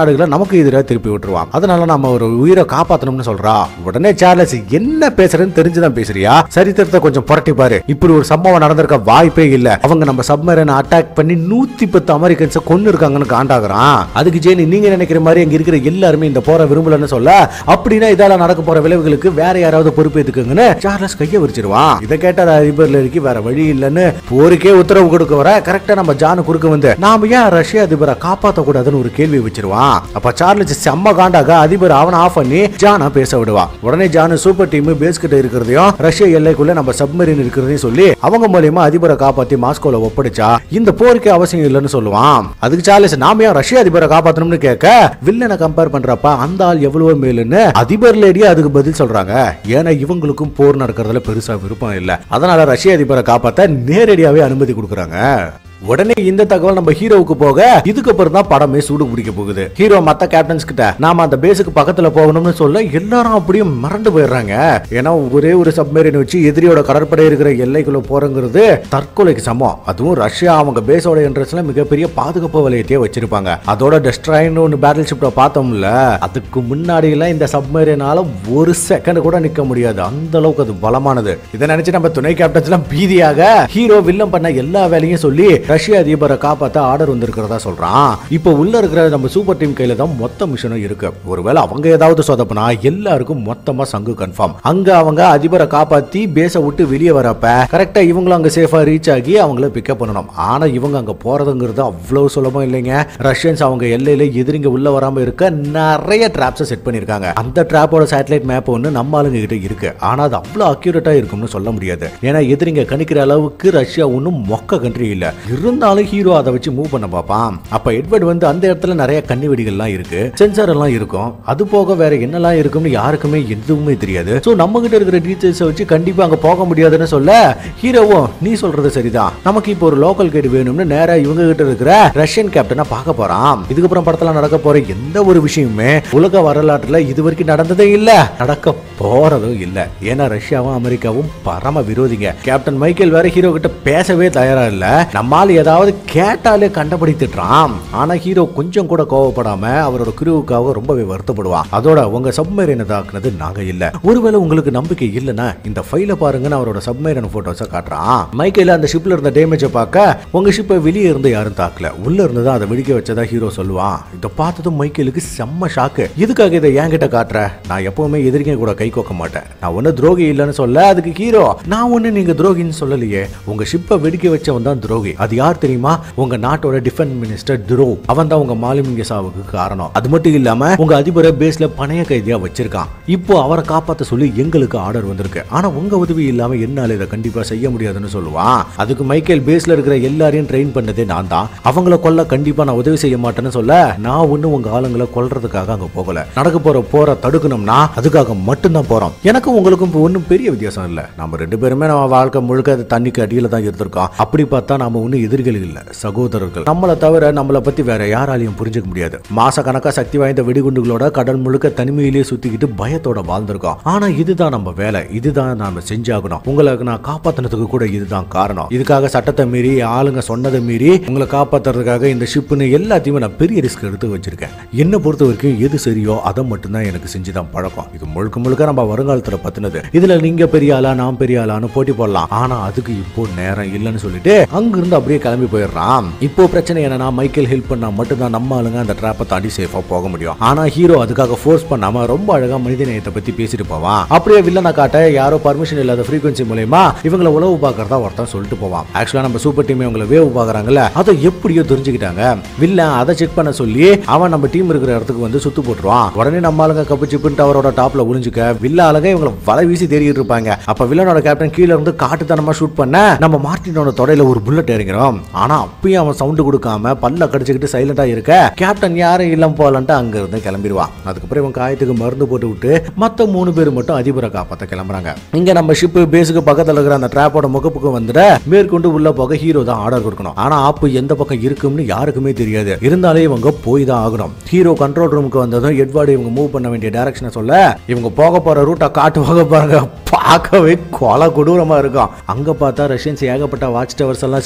S1: நாடுகளை நமக்கு எதிராக திருப்பி விட்டுருவான் அதனால நம்ம ஒரு உயிரை காப்பாத்தணும்னு சொல்றா உடனே சார்லஸ் என்ன பேசுறேன்னு தெரிஞ்சுதான் பேசுறியா சரித்திரத்தை கொஞ்சம் புரட்டி பாரு இப்படி ஒரு சம்பவம் நடந்திருக்க வாய்ப்பே இல்ல அவங்க நம்ம சப்மரனை அட்டாக் பண்ணி நூத்தி பத்து அமெரிக்கன்ஸை கொன்னு இருக்காங்கன்னு காண்டாகிறான் அதுக்கு ஜெயினி நீங்க நினைக்கிற மாதிரி அங்க இருக்கிற எல்லாருமே இந்த போற விரும்பலன்னு சொல்ல அப்படின்னா இதால நடக்க போற விளைவுகளுக்கு வேற யாராவது பொறுப்பேத்துக்குங்கன்னு சார்லஸ் கைய விரிச்சிருவான் இதை கேட்ட அதிபர்ல இருக்கு வேற வழி இல்லைன்னு போருக்கே உத்தரவு கொடுக்க வர கரெக்டா நம்ம ஜானு குறுக்க வந்து நாம ஏன் ரஷ்ய அதிபரை காப்பாத்த கூடாதுன்னு ஒரு கேள்வி வச்சிருவான் அப்ப சார்லஸ் செம்ம காண்டாக அதிபர் அவனை ஆஃப் பண்ணி ஜானா பேச விடுவான் உடனே ஜானு சூப்பர் டீம் பேஸ் கிட்ட இருக்கிறதையும் ரஷ்ய எல்லைக்குள்ள நம்ம சப்மரீன் இருக்கிறதையும் சொல்லி அவங்க மூலியமா அதிபரை காப்பாத்தி மாஸ்கோல ஒப்படைச்சா இந்த போருக்கு அவசியம் இல்லைன்னு சொல்லுவான் அதுக்கு சார்லஸ் நாம ஏன் ரஷ்ய அதிபரை காப்பாத்தணும்னு கேட்க வில்லனை கம்பேர் பண்றப்ப அந்த ஆள் எவ்வளவோ மேலுன்னு அதிபர் லேடியே அதுக்கு பதில் சொல்றாங்க ஏன்னா இவங்களுக்கும் போர் நடக்கிறதுல பெருசா விருப்பம் இல்ல அதனால ரஷ்ய அதிபரை காப்பாத்த நேரடியாவே அனுமதி கொடுக்குறாங்க உடனே இந்த தகவல் நம்ம ஹீரோவுக்கு போக இதுக்கப்புறம் தான் படமே சூடு பிடிக்க போகுது ஹீரோ மத்த கேப்டன்ஸ் கிட்ட நாம அந்த பேஸுக்கு பக்கத்துல போகணும்னு சொல்ல எல்லாரும் அப்படியே மறந்து போயிடுறாங்க ஏன்னா ஒரே ஒரு சப்மரீன் வச்சு எதிரியோட கடற்படை இருக்கிற எல்லைக்குள்ள போறங்கிறது தற்கொலைக்கு சமம் அதுவும் ரஷ்யா அவங்க பேஸோட இன்ட்ரெஸ்ட்ல மிகப்பெரிய பாதுகாப்பு வலயத்தையே வச்சிருப்பாங்க அதோட டெஸ்ட்ராயின்னு ஒன்று பேட்டில் ஷிப்ல பார்த்தோம்ல அதுக்கு முன்னாடி எல்லாம் இந்த சப்மரீனால ஒரு செகண்ட் கூட நிக்க முடியாது அந்த அளவுக்கு அது பலமானது இதை நினைச்சு நம்ம துணை கேப்டன்ஸ் எல்லாம் பீதியாக ஹீரோ வில்லம் பண்ண எல்லா வேலையும் சொல்லி ரஷ்ய அதிபரை காப்பாத்த ஆர்டர் வந்திருக்கிறதா சொல்றான் இப்போ உள்ள இருக்கிற நம்ம சூப்பர் டீம் கையில தான் மொத்த மிஷனும் இருக்கு ஒருவேளை அவங்க ஏதாவது சொதப்புனா எல்லாருக்கும் மொத்தமா சங்கு கன்ஃபார்ம் அங்க அவங்க அதிபரை காப்பாத்தி பேஸை விட்டு வெளியே வரப்ப கரெக்டா இவங்களும் அங்க சேஃபா ரீச் ஆகி அவங்கள பிக்கப் பண்ணணும் ஆனா இவங்க அங்க போறதுங்கிறது அவ்வளவு சுலபம் இல்லைங்க ரஷ்யன்ஸ் அவங்க எல்லையில எதிரிங்க உள்ள வராம இருக்க நிறைய டிராப்ஸை செட் பண்ணிருக்காங்க அந்த டிராப்போட சேட்டலைட் மேப் ஒன்று நம்ம ஆளுங்க கிட்ட இருக்கு ஆனா அது அவ்வளவு அக்யூரேட்டா இருக்கும்னு சொல்ல முடியாது ஏன்னா எதிரிங்க கணிக்கிற அளவுக்கு ரஷ்யா ஒன்றும் மொக்க கண்ட்ரி இல்ல இருந்தாலும் ஹீரோ அதை வச்சு மூவ் பண்ண பார்ப்பான் அப்ப எட்வர்ட் வந்து அந்த இடத்துல நிறைய கண்ணி வெடிகள்லாம் இருக்கு சென்சார் எல்லாம் இருக்கும் அது போக வேற என்னெல்லாம் இருக்கும்னு யாருக்குமே எதுவுமே தெரியாது சோ நம்ம கிட்ட இருக்கிற டீச்சர்ஸை வச்சு கண்டிப்பா அங்க போக முடியாதுன்னு சொல்ல ஹீரோவும் நீ சொல்றது சரிதான் நமக்கு இப்போ ஒரு லோக்கல் கைடு வேணும்னு நேரா இவங்க கிட்ட இருக்கிற ரஷ்யன் கேப்டனை பார்க்க போறான் இதுக்கப்புறம் படத்துல நடக்க போற எந்த ஒரு விஷயமுமே உலக வரலாற்றுல இது வரைக்கும் நடந்ததே இல்ல நடக்க போறதும் இல்ல ஏன்னா ரஷ்யாவும் அமெரிக்காவும் பரம விரோதிங்க கேப்டன் மைக்கேல் வேற ஹீரோ கிட்ட பேசவே தயாரா இல்ல நம்மால் ஏதாவது கேட்டாலே கண்டபடி திட்டுறான் ஆனா ஹீரோ கொஞ்சம் கூட கோவப்படாம அவரோட குருவுக்காக ரொம்பவே வருத்தப்படுவான் அதோட உங்க சப்மரீனை தாக்குனது நாங்க இல்ல ஒருவேளை உங்களுக்கு நம்பிக்கை இல்லைன்னா இந்த ஃபைல பாருங்கன்னு அவரோட சப்மரீன் போட்டோஸை காட்டுறான் மைக்கேல அந்த ஷிப்ல இருந்த டேமேஜை பார்க்க உங்க ஷிப்பை வெளியே இருந்து யாரும் தாக்கல உள்ள இருந்து தான் அதை வெடிக்க வச்சதா ஹீரோ சொல்லுவான் இதை பார்த்ததும் மைக்கேலுக்கு செம்ம ஷாக்கு எதுக்காக இதை என்கிட்ட காட்டுற நான் எப்பவுமே எதிரிங்க கூட கை கோக்க மாட்டேன் நான் ஒன்னும் துரோகி இல்லைன்னு சொல்ல அதுக்கு ஹீரோ நான் ஒண்ணு நீங்க துரோகின்னு சொல்லலையே உங்க ஷிப்பை வெடிக்க வச்சவன் தான் துரோகி அது யார் தெரியுமா உங்க நாட்டோட டிஃபென்ஸ் மினிஸ்டர் துரோ அவன் தான் உங்க மாலுமிங்க சாவுக்கு காரணம் அது மட்டும் இல்லாம உங்க அதிபரை பேஸ்ல பணைய கைதியா வச்சிருக்கான் இப்போ அவரை காப்பாத்த சொல்லி எங்களுக்கு ஆர்டர் வந்திருக்கு ஆனா உங்க உதவி இல்லாம என்னால இதை கண்டிப்பா செய்ய முடியாதுன்னு சொல்லுவான் அதுக்கு மைக்கேல் பேஸ்ல இருக்கிற எல்லாரையும் ட்ரெயின் பண்ணதே நான் தான் அவங்கள கொல்ல கண்டிப்பா நான் உதவி செய்ய மாட்டேன்னு சொல்ல நான் ஒண்ணு உங்க ஆளுங்களை கொல்றதுக்காக அங்க போகல நடக்க போற போற தடுக்கணும்னா அதுக்காக மட்டும்தான் போறோம் எனக்கும் உங்களுக்கும் இப்போ ஒன்றும் பெரிய வித்தியாசம் இல்ல நம்ம ரெண்டு பேருமே நம்ம வாழ்க்கை முழுக்க அது தண்ணிக்கு அடியில தான் இருந்திருக்கோம் அப்படி பார்த்தா நாம ஒன்றும் எதிரிகள் இல்ல சகோதரர்கள் நம்மளை தவிர நம்மளை பத்தி வேற யாராலையும் புரிஞ்சுக்க முடியாது மாச கணக்கா சக்தி வாய்ந்த வெடிகுண்டுகளோட கடல் முழுக்க தனிமையிலேயே சுத்திக்கிட்டு பயத்தோட வாழ்ந்திருக்கோம் ஆனா இதுதான் நம்ம வேலை இதுதான் நாம செஞ்சாகணும் உங்களுக்கு நான் காப்பாத்தினதுக்கு கூட இதுதான் காரணம் இதுக்காக சட்டத்தை மீறி ஆளுங்க சொன்னதை மீறி உங்களை காப்பாத்துறதுக்காக இந்த ஷிப்புன்னு எல்லாத்தையுமே நான் பெரிய ரிஸ்க் எடுத்து வச்சிருக்கேன் என்னை பொறுத்த வரைக்கும் எது சரியோ அதை மட்டும்தான் எனக்கு செஞ்சுதான் பழக்கம் இது முழுக்க முழுக்க நம்ம வருங்காலத்துல பத்தினது இதுல நீங்க பெரிய ஆளா நான் பெரிய ஆளான்னு போட்டி போடலாம் ஆனா அதுக்கு இப்போ நேரம் இல்லைன்னு சொல்லிட்டு அங்கிருந்து அப்படியே கிளம்பி போயிடுறான் இப்போ பிரச்சனை என்னன்னா மைக்கேல் ஹெல்ப் பண்ணா மட்டும்தான் நம்ம ஆளுங்க அந்த ட்ராப்பை தாண்டி சேஃபா போக முடியும் ஆனா ஹீரோ அதுக்காக ஃபோர்ஸ் பண்ணாம ரொம்ப அழகா மனித நேயத்தை பத்தி பேசிட்டு போவான் அப்படியே வில்லனை காட்ட யாரோ பர்மிஷன் இல்லாத ஃப்ரீக்வன்சி மூலயமா இவங்களை உளவு பார்க்கறதா ஒருத்தன் சொல்லிட்டு போவான் ஆக்சுவலா நம்ம சூப்பர் டீம் இவங்களை வேவ் பார்க்கறாங்கல்ல அதை எப்படியோ தெரிஞ்சுக்கிட்டாங்க வில்லன் அதை செக் பண்ண சொல்லி அவன் நம்ம டீம் இருக்கிற இடத்துக்கு வந்து சுத்து போட்டுருவான் உடனே நம்ம ஆளுங்க கப்பு சிப்புன்ட்டு அவரோட டாப்ல ஒளிஞ்சுக்க வில்ல ஆளுங்க இவங்களை வலை வீசி தேடிட்டு இருப்பாங்க அப்ப வில்லனோட கேப்டன் கீழ இருந்து காட்டுத்தனமா ஷூட் பண்ண நம்ம மார்டினோட தொடையில ஒரு புல்லட் இறங்கிறோம் ஆனா அப்பயும் அவன் சவுண்ட் கொடுக்காம பல்ல கடிச்சுக்கிட்டு சைலண்டா இருக்க கேப்டன் யாரும் இல்லம் போலன்ட்டு அங்க இருந்து கிளம்பிடுவான் அதுக்கப்புறம் இவன் காயத்துக்கு மருந்து போட்டு விட்டு மத்த மூணு பேர் மட்டும் அதிபரை காப்பாத்த கிளம்புறாங்க இங்க நம்ம ஷிப் பேஸுக்கு பக்கத்துல இருக்கிற அந்த டிராப்போட முகப்புக்கு வந்துட மேற்கொண்டு உள்ள போக ஹீரோ தான் ஆர்டர் கொடுக்கணும் ஆனா ஆப்பு எந்த பக்கம் இருக்கும்னு யாருக்குமே தெரியாது இருந்தாலே இவங்க போய் தான் ஆகணும் ஹீரோ கண்ட்ரோல் ரூமுக்கு வந்ததும் எட்வார்டு இவங்க மூவ் பண்ண வேண்டிய டைரக்ஷனை சொல்ல இவங்க போக போற ரூட்டை காட்டுவாங்க பாருங்க பார்க்கவே கொலை கொடூரமா இருக்கும் அங்க பார்த்தா ரஷ்யன்ஸ் ஏகப்பட்ட வாட்ச் டவர்ஸ் எல்லாம் செட் பண்ணி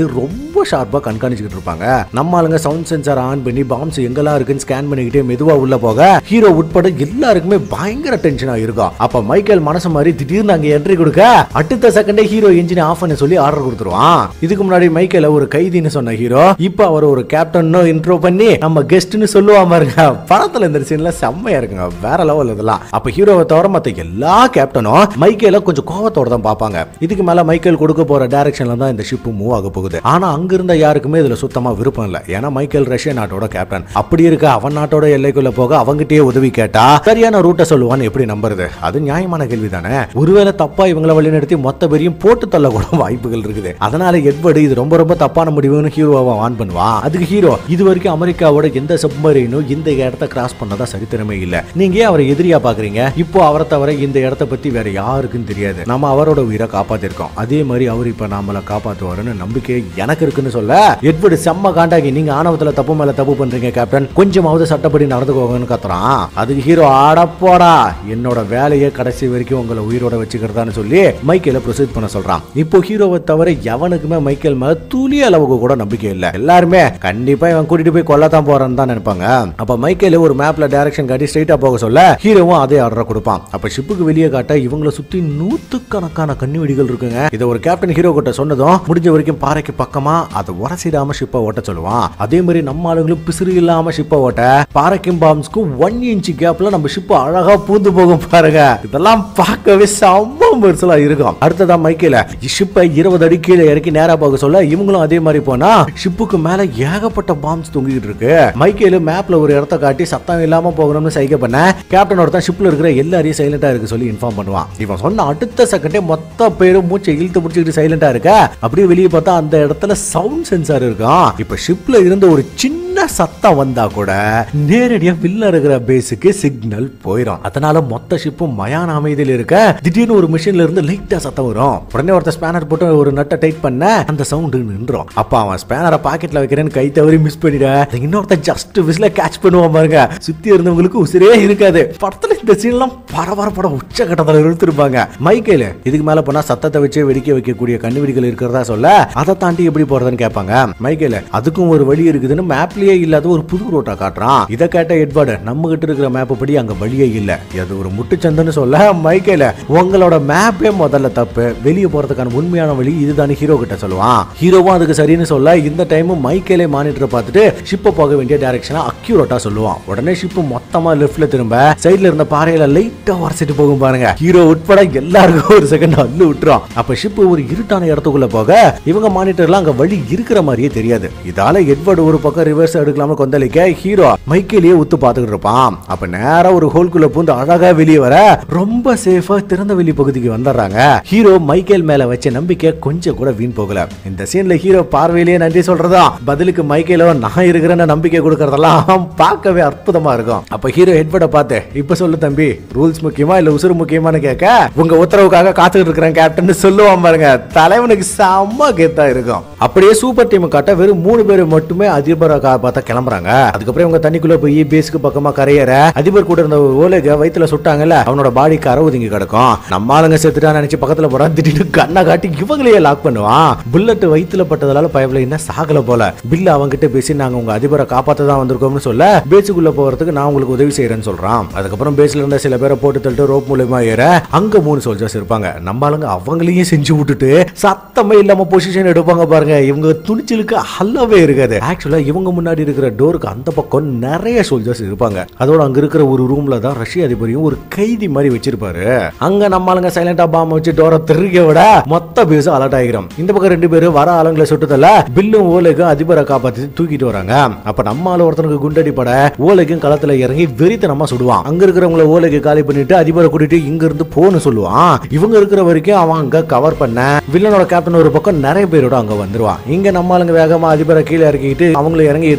S1: ரொம்ப ஷார்ப்பா கண்காணிச்சுக்கிட்டு இருப்பாங்க நம்ம ஆளுங்க சவுண்ட் சென்சார் ஆன் பண்ணி பாம்ஸ் எங்கெல்லாம் இருக்குன்னு ஸ்கேன் பண்ணிக்கிட்டே மெதுவா உள்ள போக ஹீரோ உட்பட எல்லாருக்குமே பயங்கர டென்ஷனா இருக்கும் அப்ப மைக்கேல் மனசு மாதிரி திடீர்னு அங்க என்ட்ரி கொடுக்க அடுத்த செகண்டே ஹீரோ இன்ஜினை ஆஃப் பண்ண சொல்லி ஆர்டர் கொடுத்துருவான் இதுக்கு முன்னாடி மைக்கேல ஒரு கைதின்னு சொன்ன ஹீரோ இப்போ அவர் ஒரு கேப்டன் இன்ட்ரோ பண்ணி நம்ம கெஸ்ட்னு சொல்லுவா பாருங்க படத்துல இந்த சீன்ல செம்மையா இருக்குங்க வேற லெவல் இதெல்லாம் அப்ப ஹீரோவை தவிர மத்த எல்லா கேப்டனும் மைக்கேல கொஞ்சம் கோவத்தோட தான் பார்ப்பாங்க இதுக்கு மேல மைக்கேல் கொடுக்க போற டைரக்ஷன்ல தான் இந்த ஷிப் மூவ் ஆக போகுது ஆனா அங்க இருந்த யாருக்குமே இதுல சுத்தமா விருப்பம் இல்ல ஏன்னா மைக்கேல் ரஷ்யா நாட்டோட கேப்டன் அப்படி இருக்க அவன் நாட்டோட எல்லைக்குள்ள போக அவங்கிட்டயே உதவி கேட்டா சரியான ரூட்டை சொல்லுவான்னு எப்படி நம்புறது அது நியாயமான கேள்வி தானே ஒருவேளை தப்பா இவங்களை வழிநடத்தி மொத்த பேரையும் போட்டு தள்ள கூட வாய்ப்புகள் இருக்குது அதனால எட்வர்டு இது ரொம்ப ரொம்ப தப்பான முடிவுன்னு ஹீரோவை வான் பண்ணுவான் அதுக்கு ஹீரோ இது வரைக்கும் அமெரிக்காவோட எந்த சப்மரீனும் இந்த இடத்த கிராஸ் பண்ணதா சரித்திரமே இல்ல நீங்க ஏன் அவரை எதிரியா பாக்குறீங்க இப்போ அவரை தவிர இந்த இடத்த பத்தி வேற யாருக்கும் தெரியாது நம்ம அவரோட உயிரை காப்பாத்திருக்கோம் அதே மாதிரி அவர் இப்ப நாமள காப்பாத்துவாருன்னு நம்பிக்கை எனக்கு இருக்குன்னு சொல்ல எட்வர்டு செம்ம காண்டாகி நீங்க ஆணவத்துல தப்பு மேல தப்பு பண்றீங்க கேப்டன் கொஞ்சமாவது சட்டப்படி நடந்துக்கோங்கன்னு கத்துறான் அதுக்கு ஹீரோ ஆடப்போடா என்னோட வேலையை கடைசி வரைக்கும் உங்களை உயிரோட வச்சுக்கிறதான்னு சொல்லி மைக்கேல ப்ரொசீட் பண்ண சொல்றான் இப்போ ஹீரோவை தவிர எவனுக்குமே மைக்கேல் மேல துளி அளவுக்கு கூட நம்பிக்கை இல்ல எல்லாருமே கண்டிப்பா இவன் கூட்டிட்டு போய் கொல்லத்தான் போறான்னு தான் நினைப்பாங்க அப்ப மைக்கேல் ஒரு மேப்ல டைரக்ஷன் காட்டி ஸ்ட்ரைட்டா போக சொல்ல ஹீரோவும் அதே ஆர்டரை கொடுப்பான் அப்ப ஷிப்புக்கு வெளியே காட்ட இவங்களை சுத்தி நூத்துக்கணக்கான கண்ணி வெடிகள் இருக்குங்க இதை ஒரு கேப்டன் ஹீரோ கிட்ட சொன்னதும் முடிஞ்ச வரைக்கும் பாறைக்கு பக்கமா அதை உரசிடாம ஷிப்பை ஓட்ட சொல்லுவான் அதே மாதிரி நம்ம ஆளுங்களும் பிசிறு இல்லாம ஷிப்பை ஓட்ட பாறைக்கும் பாம்ஸ்க்கும் ஒன் இன்ச் கேப்ல நம்ம ஷிப் அழகா பூந்து போகும் பாருங்க இதெல்லாம் பார்க்கவே செம்ம பெருசலா இருக்கும் அடுத்ததா மைக்கேல ஷிப்பை இருபது அடி கீழே இறக்கி நேரா போக சொல்ல இவங்களும் அதே மாதிரி போனா ஷிப்புக்கு மேல ஏகப்பட்ட பாம்ஸ் தொங்கிட்டு இருக்கு மைக்கேல் மேப்ல ஒரு இடத்த காட்டி சத்தம் இல்லாம போகணும்னு சைகை பண்ண கேப்டன் ஒருத்தன் ஷிப்ல இருக்கிற எல்லாரையும் சைலண்டா இருக்க சொல்லி இன்ஃபார்ம் பண்ணுவான் இவன் சொன்ன அடுத்த செகண்டே மொத்த பேரும் மூச்சை இழுத்து பிடிச்சிக்கிட்டு சைலண்டா இருக்க அப்படியே வெளியே பார்த்தா அந்த இடத்துல சவுண்ட் சென்சார் இருக்கும் இப்ப ஷிப்ல இருந்த ஒரு சின்ன சத்தம் வந்தா கூட நேரடியா வில்ல இருக்கிற பேஸுக்கு சிக்னல் போயிடும் அதனால மொத்த ஷிப்பும் மயான அமைதியில் இருக்க திடீர்னு ஒரு மிஷின்ல இருந்து லைட்டா சத்தம் வரும் உடனே ஒருத்தர் ஸ்பேனர் போட்டு ஒரு நட்டை டைட் பண்ண அந்த சவுண்டு நின்றோம் அப்ப அவன் ஸ்பேனரை பாக்கெட்ல வைக்கிறேன்னு கை தவறி மிஸ் பண்ணிட இன்னொருத்தன் ஜஸ்ட் விசில கேட்ச் பண்ணுவான் பாருங்க சுத்தி இருந்தவங்களுக்கு உசிரே இருக்காது படத்துல இந்த சீன்லாம் பரபரப்பட உச்சகட்டத்தில் இழுத்துருப்பாங்க மைக்கேல் இதுக்கு மேல போனா சத்தத்தை வச்சு வெடிக்க வைக்கக்கூடிய கண்ணுவெடிகள் இருக்கிறதா சொல்ல அதை தாண்டி எப்படி போறதுன்னு கேட்பாங்க மைக்கேல் அதுக்கும் ஒரு வழி இருக்குதுன்னு மேப்லயே இல்லாத ஒரு புது ரோட்டா காட்டுறான் இதை கேட்ட எட்வர்டு நம்ம கிட்ட இருக்கிற மேப் படி அங்க வழியே இல்ல அது ஒரு முட்டுச்சந்துன்னு சொல்ல மைக்கேல உங்களோட மேப்பே முதல்ல தப்பு வெளியே போறதுக்கான உண்மையான வழி இதுதானே ஹீரோ கிட்ட சொல்லுவான் ஹீரோவும் அதுக்கு சரின்னு சொல்ல இந்த டைம் மைக்கேலே மானிட்டர் பார்த்துட்டு ஷிப்பை போக வேண்டிய டைரக்ஷனை அக்யூரேட்டா சொல்லுவான் உடனே ஷிப்பு மொத்தமா லெஃப்ட்ல திரும்ப சைடுல இருந்த பாறையில லைட்டா உரசிட்டு போகும் பாருங்க ஹீரோ உட்பட எல்லாருக்கும் ஒரு செகண்ட் அள்ளு விட்டுரும் அப்ப ஷிப்பு ஒரு இருட்டான இடத்துக்குள்ள போக இவங்க மானிட்டர்ல அங்க வழி இருக்கிற மாதிரியே தெரியாது இதால எட்வர்டு ஒரு பக்கம் ரிவர்ஸ் எடுக்கலாம கொந்தளிக்க ஹீரோ மைக்கேலியே உத்து பார்த்துக்கிட்டு இருப்பான் அப்ப நேரா ஒரு ஹோல்குள்ள பூந்து அழகா வெளியே வர ரொம்ப சேஃபா திறந்த வெளி பகுதிக்கு வந்துடுறாங்க ஹீரோ மைக்கேல் மேல வச்ச நம்பிக்கை கொஞ்சம் கூட வீண் போகல இந்த சீன்ல ஹீரோ பார்வையிலேயே நன்றி சொல்றதா பதிலுக்கு மைக்கேலோ நான் இருக்கிறேன்னு நம்பிக்கை கொடுக்கறதெல்லாம் பார்க்கவே அற்புதமா இருக்கும் அப்ப ஹீரோ ஹெட்வர்ட பார்த்து இப்ப சொல்லு தம்பி ரூல்ஸ் முக்கியமா இல்ல உசுறு முக்கியமான்னு கேட்க உங்க உத்தரவுக்காக காத்துக்கிட்டு இருக்கிறேன் கேப்டன் சொல்லுவான் பாருங்க தலைவனுக்கு செம்ம கெத்தா இருக்கும் அப்படியே சூப்பர் டீம் காட்ட வெறும் மூணு பேர் மட்டுமே அதிபரை கா- பார்த்தா கிளம்புறாங்க அதுக்கப்புறம் இவங்க தண்ணிக்குள்ள போய் பேஸ்க்கு பக்கமா கரையேற அதிபர் கூட இருந்த ஓலைக வயித்துல சுட்டாங்கல்ல அவனோட பாடி கரை ஒதுங்கி கிடக்கும் நம்ம ஆளுங்க செத்துட்டா நினைச்சு பக்கத்துல போறான் திடீர்னு கண்ணை காட்டி இவங்களையே லாக் பண்ணுவான் புல்லட் வயித்துல பட்டதால பயவுல என்ன சாகல போல பில்லு அவங்கிட்ட பேசி நாங்க உங்க அதிபரை காப்பாத்த தான் வந்திருக்கோம்னு சொல்ல பேஸுக்குள்ள போறதுக்கு நான் உங்களுக்கு உதவி செய்யறேன்னு சொல்றான் அதுக்கப்புறம் பேஸ்ல இருந்த சில பேரை போட்டு தள்ளிட்டு ரோப் மூலியமா ஏற அங்க மூணு சோல்ஜர்ஸ் இருப்பாங்க நம்ம ஆளுங்க அவங்களையும் செஞ்சு விட்டுட்டு சத்தமே இல்லாம பொசிஷன் எடுப்பாங்க பாருங்க இவங்க துணிச்சலுக்கு அல்லவே இருக்காது ஆக்சுவலா இவங்க முன்னாடி இருக்கிற டோருக்கு அந்த பக்கம் நிறைய சோல்ஜர்ஸ் இருப்பாங்க அதோட அங்க இருக்கிற ஒரு ரூம்ல தான் ரஷ்ய அதிபரையும் ஒரு கைதி மாதிரி வச்சிருப்பாரு அங்க நம்ம ஆளுங்க சைலண்டா பாம் வச்சு டோரை தெருக்க விட மொத்த பேச அலர்ட் ஆகிரும் இந்த பக்கம் ரெண்டு பேரும் வர ஆளுங்களை சுட்டுதல்ல பில்லும் ஓலைக்கும் அதிபரை காப்பாத்தி தூக்கிட்டு வராங்க அப்ப நம்ம ஆளு ஒருத்தனுக்கு குண்டடி பட ஓலைக்கும் களத்துல இறங்கி வெறித்தனமா சுடுவான் அங்க இருக்கிறவங்கள ஓலைக்கு காலி பண்ணிட்டு அதிபரை கூட்டிட்டு இங்க இருந்து போன்னு சொல்லுவான் இவங்க இருக்கிற வரைக்கும் அவன் அங்க கவர் பண்ண வில்லனோட கேப்டன் ஒரு பக்கம் நிறைய பேரோட அங்க வந்துருவான் இங்க நம்ம ஆளுங்க வேகமா அதிபரை கீழே இறக்கிட்டு அவங்களும் இறங்கிட்டு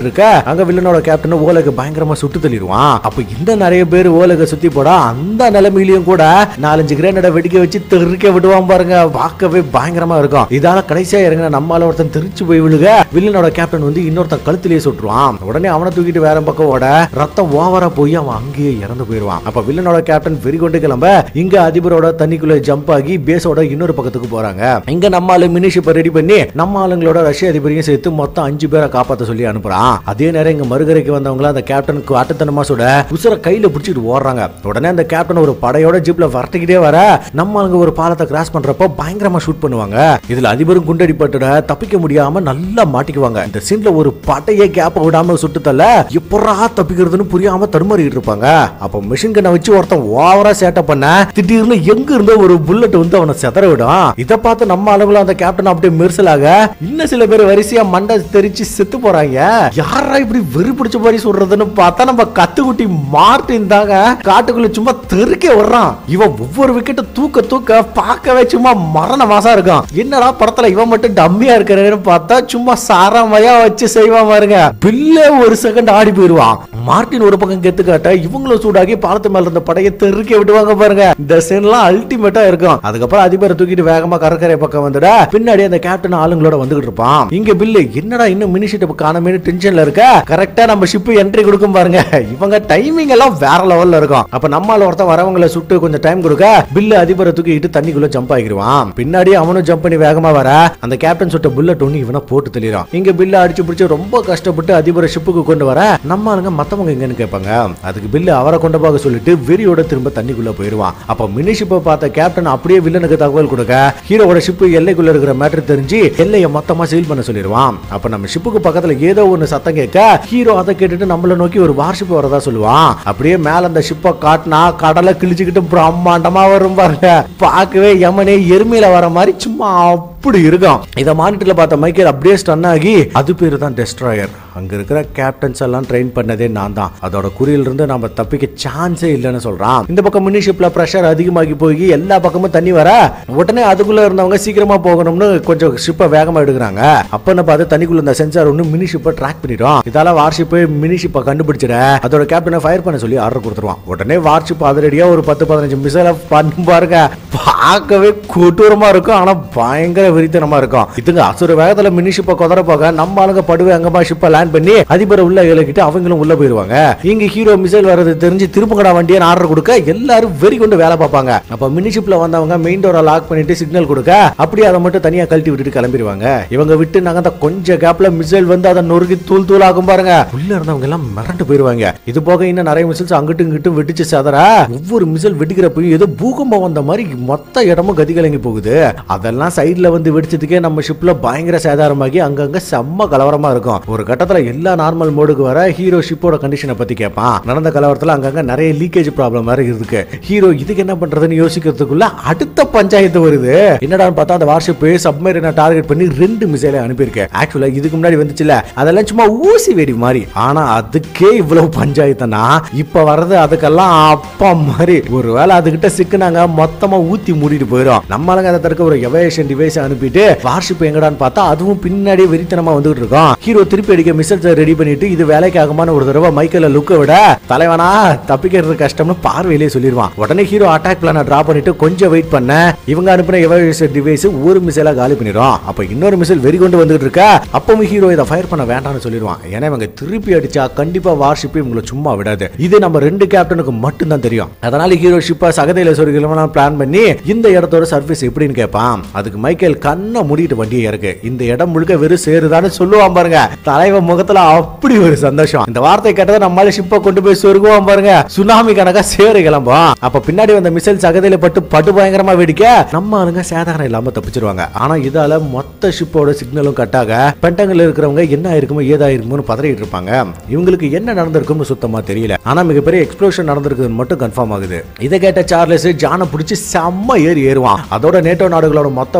S1: போயிட்டு இருக்க அங்க வில்லனோட கேப்டன் ஓலக பயங்கரமா சுட்டு தள்ளிடுவான் அப்ப இந்த நிறைய பேர் ஓலக சுத்தி போட அந்த நிலைமையிலயும் கூட நாலஞ்சு கிரேனட வெடிக்க வச்சு தெறிக்க விடுவான் பாருங்க பார்க்கவே பயங்கரமா இருக்கும் இதால கடைசியா இறங்கின நம்மால ஒருத்தன் தெரிச்சு போய் விழுக வில்லனோட கேப்டன் வந்து இன்னொருத்தன் கழுத்திலேயே சுட்டுருவான் உடனே அவனை தூக்கிட்டு வேற பக்கம் ஓட ரத்தம் ஓவரா போய் அவன் அங்கேயே இறந்து போயிடுவான் அப்ப வில்லனோட கேப்டன் வெறி கொண்டு கிளம்ப இங்க அதிபரோட தண்ணிக்குள்ள ஜம்ப் ஆகி பேஸோட இன்னொரு பக்கத்துக்கு போறாங்க இங்க நம்ம ஆளு மினிஷிப்பை ரெடி பண்ணி நம்ம ஆளுங்களோட ரஷ்ய அதிபரையும் சேர்த்து மொத்தம் அஞ்சு பேரை காப்பாத்த சொல்லி அனுப்புறான் அதே நேரம் இங்க மறுகரைக்கு வந்தவங்கள அந்த கேப்டனுக்கு ஆட்டத்தனமா சுட உசுர கையில பிடிச்சிட்டு ஓடுறாங்க உடனே அந்த கேப்டன் ஒரு படையோட ஜீப்ல வரட்டிக்கிட்டே வர நம்ம ஆளுங்க ஒரு பாலத்தை கிராஸ் பண்றப்போ பயங்கரமா ஷூட் பண்ணுவாங்க இதுல அதிபரும் குண்டடிப்பட்டுட தப்பிக்க முடியாம நல்லா மாட்டிக்குவாங்க இந்த சீன்ல ஒரு பட்டையே கேப் விடாம சுட்டு தள்ள எப்படா தப்பிக்கிறதுன்னு புரியாம தடுமாறிட்டு இருப்பாங்க அப்ப மிஷின் கண்ணை வச்சு ஒருத்தன் ஓவரா சேட்டை பண்ண திடீர்னு எங்க இருந்தோ ஒரு புல்லட் வந்து அவனை செதற விடும் இதை பார்த்து நம்ம அளவுல அந்த கேப்டன் அப்படியே மெரிசலாக இன்னும் சில பேர் வரிசையா மண்டை தெரிச்சு செத்து போறாங்க யாரா இப்படி வெறி பிடிச்ச மாதிரி சொல்றதுன்னு பார்த்தா நம்ம கத்துக்குட்டி மார்டின் தாங்க காட்டுக்குள்ள சும்மா தெருக்கே வர்றான் இவன் ஒவ்வொரு விக்கெட்டு தூக்க தூக்க பார்க்கவே சும்மா மரண மாசா இருக்கும் என்னடா படத்துல இவன் மட்டும் டம்மியா இருக்கிறேன்னு பார்த்தா சும்மா சாராமையா வச்சு செய்வான் பாருங்க பில்லே ஒரு செகண்ட் ஆடி போயிருவான் மார்டின் ஒரு பக்கம் கெத்து காட்ட இவங்களும் சூடாகி பாலத்து மேல இருந்த படையை தெருக்க விடுவாங்க பாருங்க இந்த சீன்லாம் அல்டிமேட்டா இருக்கும் அதுக்கப்புறம் அதிபரை தூக்கிட்டு வேகமா கடற்கரை பக்கம் வந்துட பின்னாடி அந்த கேப்டன் ஆளுங்களோட வந்துகிட்டு இருப்பான் இங்க பில்லு என்னடா இன்னும் மினிஷிட்ட காணமே டென்ஷன்ல இருக்க கரெக்டா நம்ம ஷிப் என்ட்ரி கொடுக்கும் பாருங்க இவங்க டைமிங் எல்லாம் வேற லெவல்ல இருக்கும் அப்ப நம்மால ஒருத்தன் வரவங்களை சுட்டு கொஞ்சம் டைம் கொடுக்க பில்லு அதிபரை தூக்கிட்டு தண்ணிக்குள்ள ஜம்ப் ஆகிடுவான் பின்னாடி அவனும் ஜம்ப் பண்ணி வேகமா வர அந்த கேப்டன் சுட்ட புல்லட் ஒண்ணு இவனை போட்டு தெளிறான் இங்க பில்லு அடிச்சு பிடிச்சு ரொம்ப கஷ்டப்பட்டு அதிபரை ஷிப்புக்கு கொண்டு வர நம்ம ஆளுங்க மத்தவங்க எங்கன்னு கேட்பாங்க அதுக்கு பில்லு அவரை கொண்டு போக சொல்லிட்டு வெறியோட திரும்ப தண்ணிக்குள்ள போயிருவான் அப்ப மினி ஷிப்பை பார்த்த கேப்டன் அப்படியே வில்லனுக்கு தகவல் கொடுக்க ஹீரோவோட ஷிப்பு எல்லைக்குள்ள இருக்கிற மேட்டர் தெரிஞ்சு எல்லையை மொத்தமா சீல் பண்ண சொல்லிடுவான் அப்ப நம்ம ஷிப்புக்கு பக்கத்துல ஏதோ ஒண்ணு சத்தம் கேட்க ஹீரோ அதை கேட்டுட்டு நம்மள நோக்கி ஒரு வார்ஷிப் வரதா சொல்லுவான் அப்படியே மேல அந்த ஷிப்பை காட்டினா கடலை கிழிச்சுக்கிட்டு பிரம்மாண்டமா வரும் பாருங்க பார்க்கவே யமனே எருமையில வர மாதிரி சும்மா அப்படி இருக்கும் இதை மானிட்டர்ல பார்த்த மைக்கேல் அப்படியே ஸ்டன் ஆகி அது பேரு தான் டெஸ்ட்ராயர் அங்க இருக்கிற கேப்டன்ஸ் எல்லாம் ட்ரெயின் பண்ணதே நான் தான் அதோட குறியில இருந்து நம்ம தப்பிக்க சான்ஸே இல்லைன்னு சொல்றான் இந்த பக்கம் மினி ஷிப்ல ப்ரெஷர் அதிகமாகி போய் எல்லா பக்கமும் தண்ணி வர உடனே அதுக்குள்ள இருந்தவங்க சீக்கிரமா போகணும்னு கொஞ்சம் ஷிப்பை வேகமா எடுக்கிறாங்க அப்ப என்ன பார்த்து தண்ணிக்குள்ள இந்த சென்சார் ஒன்று மினி ஷிப்பை ட்ராக் பண்ணிடும் இதால வார்ஷிப் மினி ஷிப்பை கண்டுபிடிச்சிட அதோட கேப்டனை ஃபயர் பண்ண சொல்லி ஆர்டர் கொடுத்துருவான் உடனே வார்ஷிப் அதிரடியா ஒரு பத்து பதினஞ்சு மிசைல பண்ணு பாருங்க பார்க்கவே கொடூரமா இருக்கும் ஆனா பயங்கர வெறித்தனமா இருக்கும் இதுங்க அசுர வேகத்துல மினி ஷிப்பை குதற போக நம்ம ஆளுங்க படுவே அங்கமா ஷிப்பை லேண்ட் பண்ணி அதிபரை உள்ள இலக்கிட்டு அவங்களும் உள்ள போயிருவாங்க இங்க ஹீரோ மிசைல் வர்றது தெரிஞ்சு திருப்பங்கடா வண்டியை ஆர்டர் கொடுக்க எல்லாரும் வெறி கொண்டு வேலை பார்ப்பாங்க அப்ப மினி ஷிப்ல வந்தவங்க மெயின் டோரை லாக் பண்ணிட்டு சிக்னல் கொடுக்க அப்படியே அதை மட்டும் தனியா கழட்டி விட்டுட்டு கிளம்பிடுவாங்க இவங்க விட்டு நகர்ந்த கொஞ்ச கேப்ல மிசைல் வந்து அதை நொறுக்கி தூள் தூள் ஆகும் பாருங்க உள்ள இருந்தவங்க எல்லாம் மிரண்டு போயிருவாங்க இது போக இன்னும் நிறைய மிசைல்ஸ் அங்கிட்டும் இங்கிட்டும் வெடிச்சு சதற ஒவ்வொரு மிசைல் வெடிக்கிறப்பையும் ஏதோ பூகம்பம் வந்த மாதிரி மொத்த இடமும் கதி கலங்கி போகுது அதெல்லாம் சைடுல வந்து வெடிச்சதுக்கே நம்ம ஷிப்ல பயங்கர சேதாரமாகி அங்கங்க செம்ம கலவரமா இருக்கும் ஒரு கட்டத்துல எல்லா நார்மல் மோடுக்கு வர ஹீரோ ஷிப்போட கண்டிஷனை பத்தி கேட்பான் நடந்த கலவரத்துல அங்கங்க நிறைய லீக்கேஜ் ப்ராப்ளம் வேற இருக்கு ஹீரோ இதுக்கு என்ன பண்றதுன்னு யோசிக்கிறதுக்குள்ள அடுத்த பஞ்சாயத்து வருது என்னடான்னு பார்த்தா அந்த வார்ஷிப் சப்மரீனை டார்கெட் பண்ணி ரெண்டு மிசைலை அனுப்பியிருக்கேன் ஆக்சுவலா இதுக்கு முன்னாடி வந்துச்சுல அதெல்லாம் சும்மா ஊசி வெடி மாதிரி ஆனா அதுக்கே இவ்வளவு பஞ்சாயத்துனா இப்ப வர்றது அதுக்கெல்லாம் அப்பா மாதிரி ஒருவேளை அதுகிட்ட சிக்குனாங்க மொத்தமா ஊத்தி மூடிட்டு போயிடும் நம்மளுங்க அதை தடுக்க ஒரு எவேஷன் டிவைஸ் அனுப்பிட்டு வார்ஷிப் எங்கடான்னு பார்த்தா அதுவும் பின்னாடியே வெறித்தனமா வந்துகிட்டு இருக்கோம் ஹீரோ திருப்பி அடிக்க மிசைல்ஸ் ரெடி பண்ணிட்டு இது வேலைக்கு ஆகுமான்னு ஒரு தடவை மைக்கேல லுக்க விட தலைவனா தப்பிக்கிறது கஷ்டம்னு பார்வையிலே சொல்லிடுவான் உடனே ஹீரோ அட்டாக் பிளான டிரா பண்ணிட்டு கொஞ்சம் வெயிட் பண்ண இவங்க அனுப்பின எவேஷன் டிவைஸ் ஒரு மிசைலா காலி பண்ணிடும் அப்ப இன்னொரு மிசைல் வெறி கொண்டு வந்துட்டு இருக்க அப்பவும் ஹீரோ இதை ஃபயர் பண்ண வேண்டாம்னு சொல்லிடுவான் ஏன்னா இவங்க திருப்பி அடிச்சா கண்டிப்பா வார்ஷிப் இவங்களை சும்மா விடாது இது நம்ம ரெண்டு கேப்டனுக்கு மட்டும் தான் தெரியும் அதனால ஹீரோ ஷிப்பா சகதையில சொருக்கலாம் பிளான் பண்ணி இந்த இடத்தோட சர்வீஸ் எப்படின்னு கேட்பான் அதுக்கு மைக்கேல் கண்ணை மூடிட்டு வண்டியை இறக்கு இந்த இடம் முழுக்க வெறும் சேருதான்னு சொல்லுவான் பாருங்க தலைவன் முகத்துல அப்படி ஒரு சந்தோஷம் இந்த வார்த்தை கேட்டதை நம்மளால ஷிப்பை கொண்டு போய் சொருகுவான் பாருங்க சுனாமி கணக்கா சேரு கிளம்பும் அப்ப பின்னாடி வந்த மிசைல் சகதையில பட்டு படு பயங்கரமா வெடிக்க நம்ம ஆளுங்க சேதாரம் இல்லாம தப்பிச்சிருவாங்க ஆனா இதால மொத்த ஷிப்போட சிக்னலும் கட்டாக பென்டங்கல்ல இருக்கிறவங்க என்ன ஆயிருக்குமோ ஏதாயிருக்குமோன்னு பதறிட்டு இருப்பாங்க இவங்களுக்கு என்ன நடந்திருக்கும்னு சுத்தமா தெரியல ஆனா மிகப்பெரிய எக்ஸ்ப்ளோஷன் நடந்திருக்குன்னு மட்டும் கன்ஃபார்ம் ஆகுது இதை கேட்ட சார்லஸ் ஜானை பிடிச்சி செம்ம ஏறி ஏறுவான் அதோட நேட்டோ நாடுகளோட மொத்த படையும் தர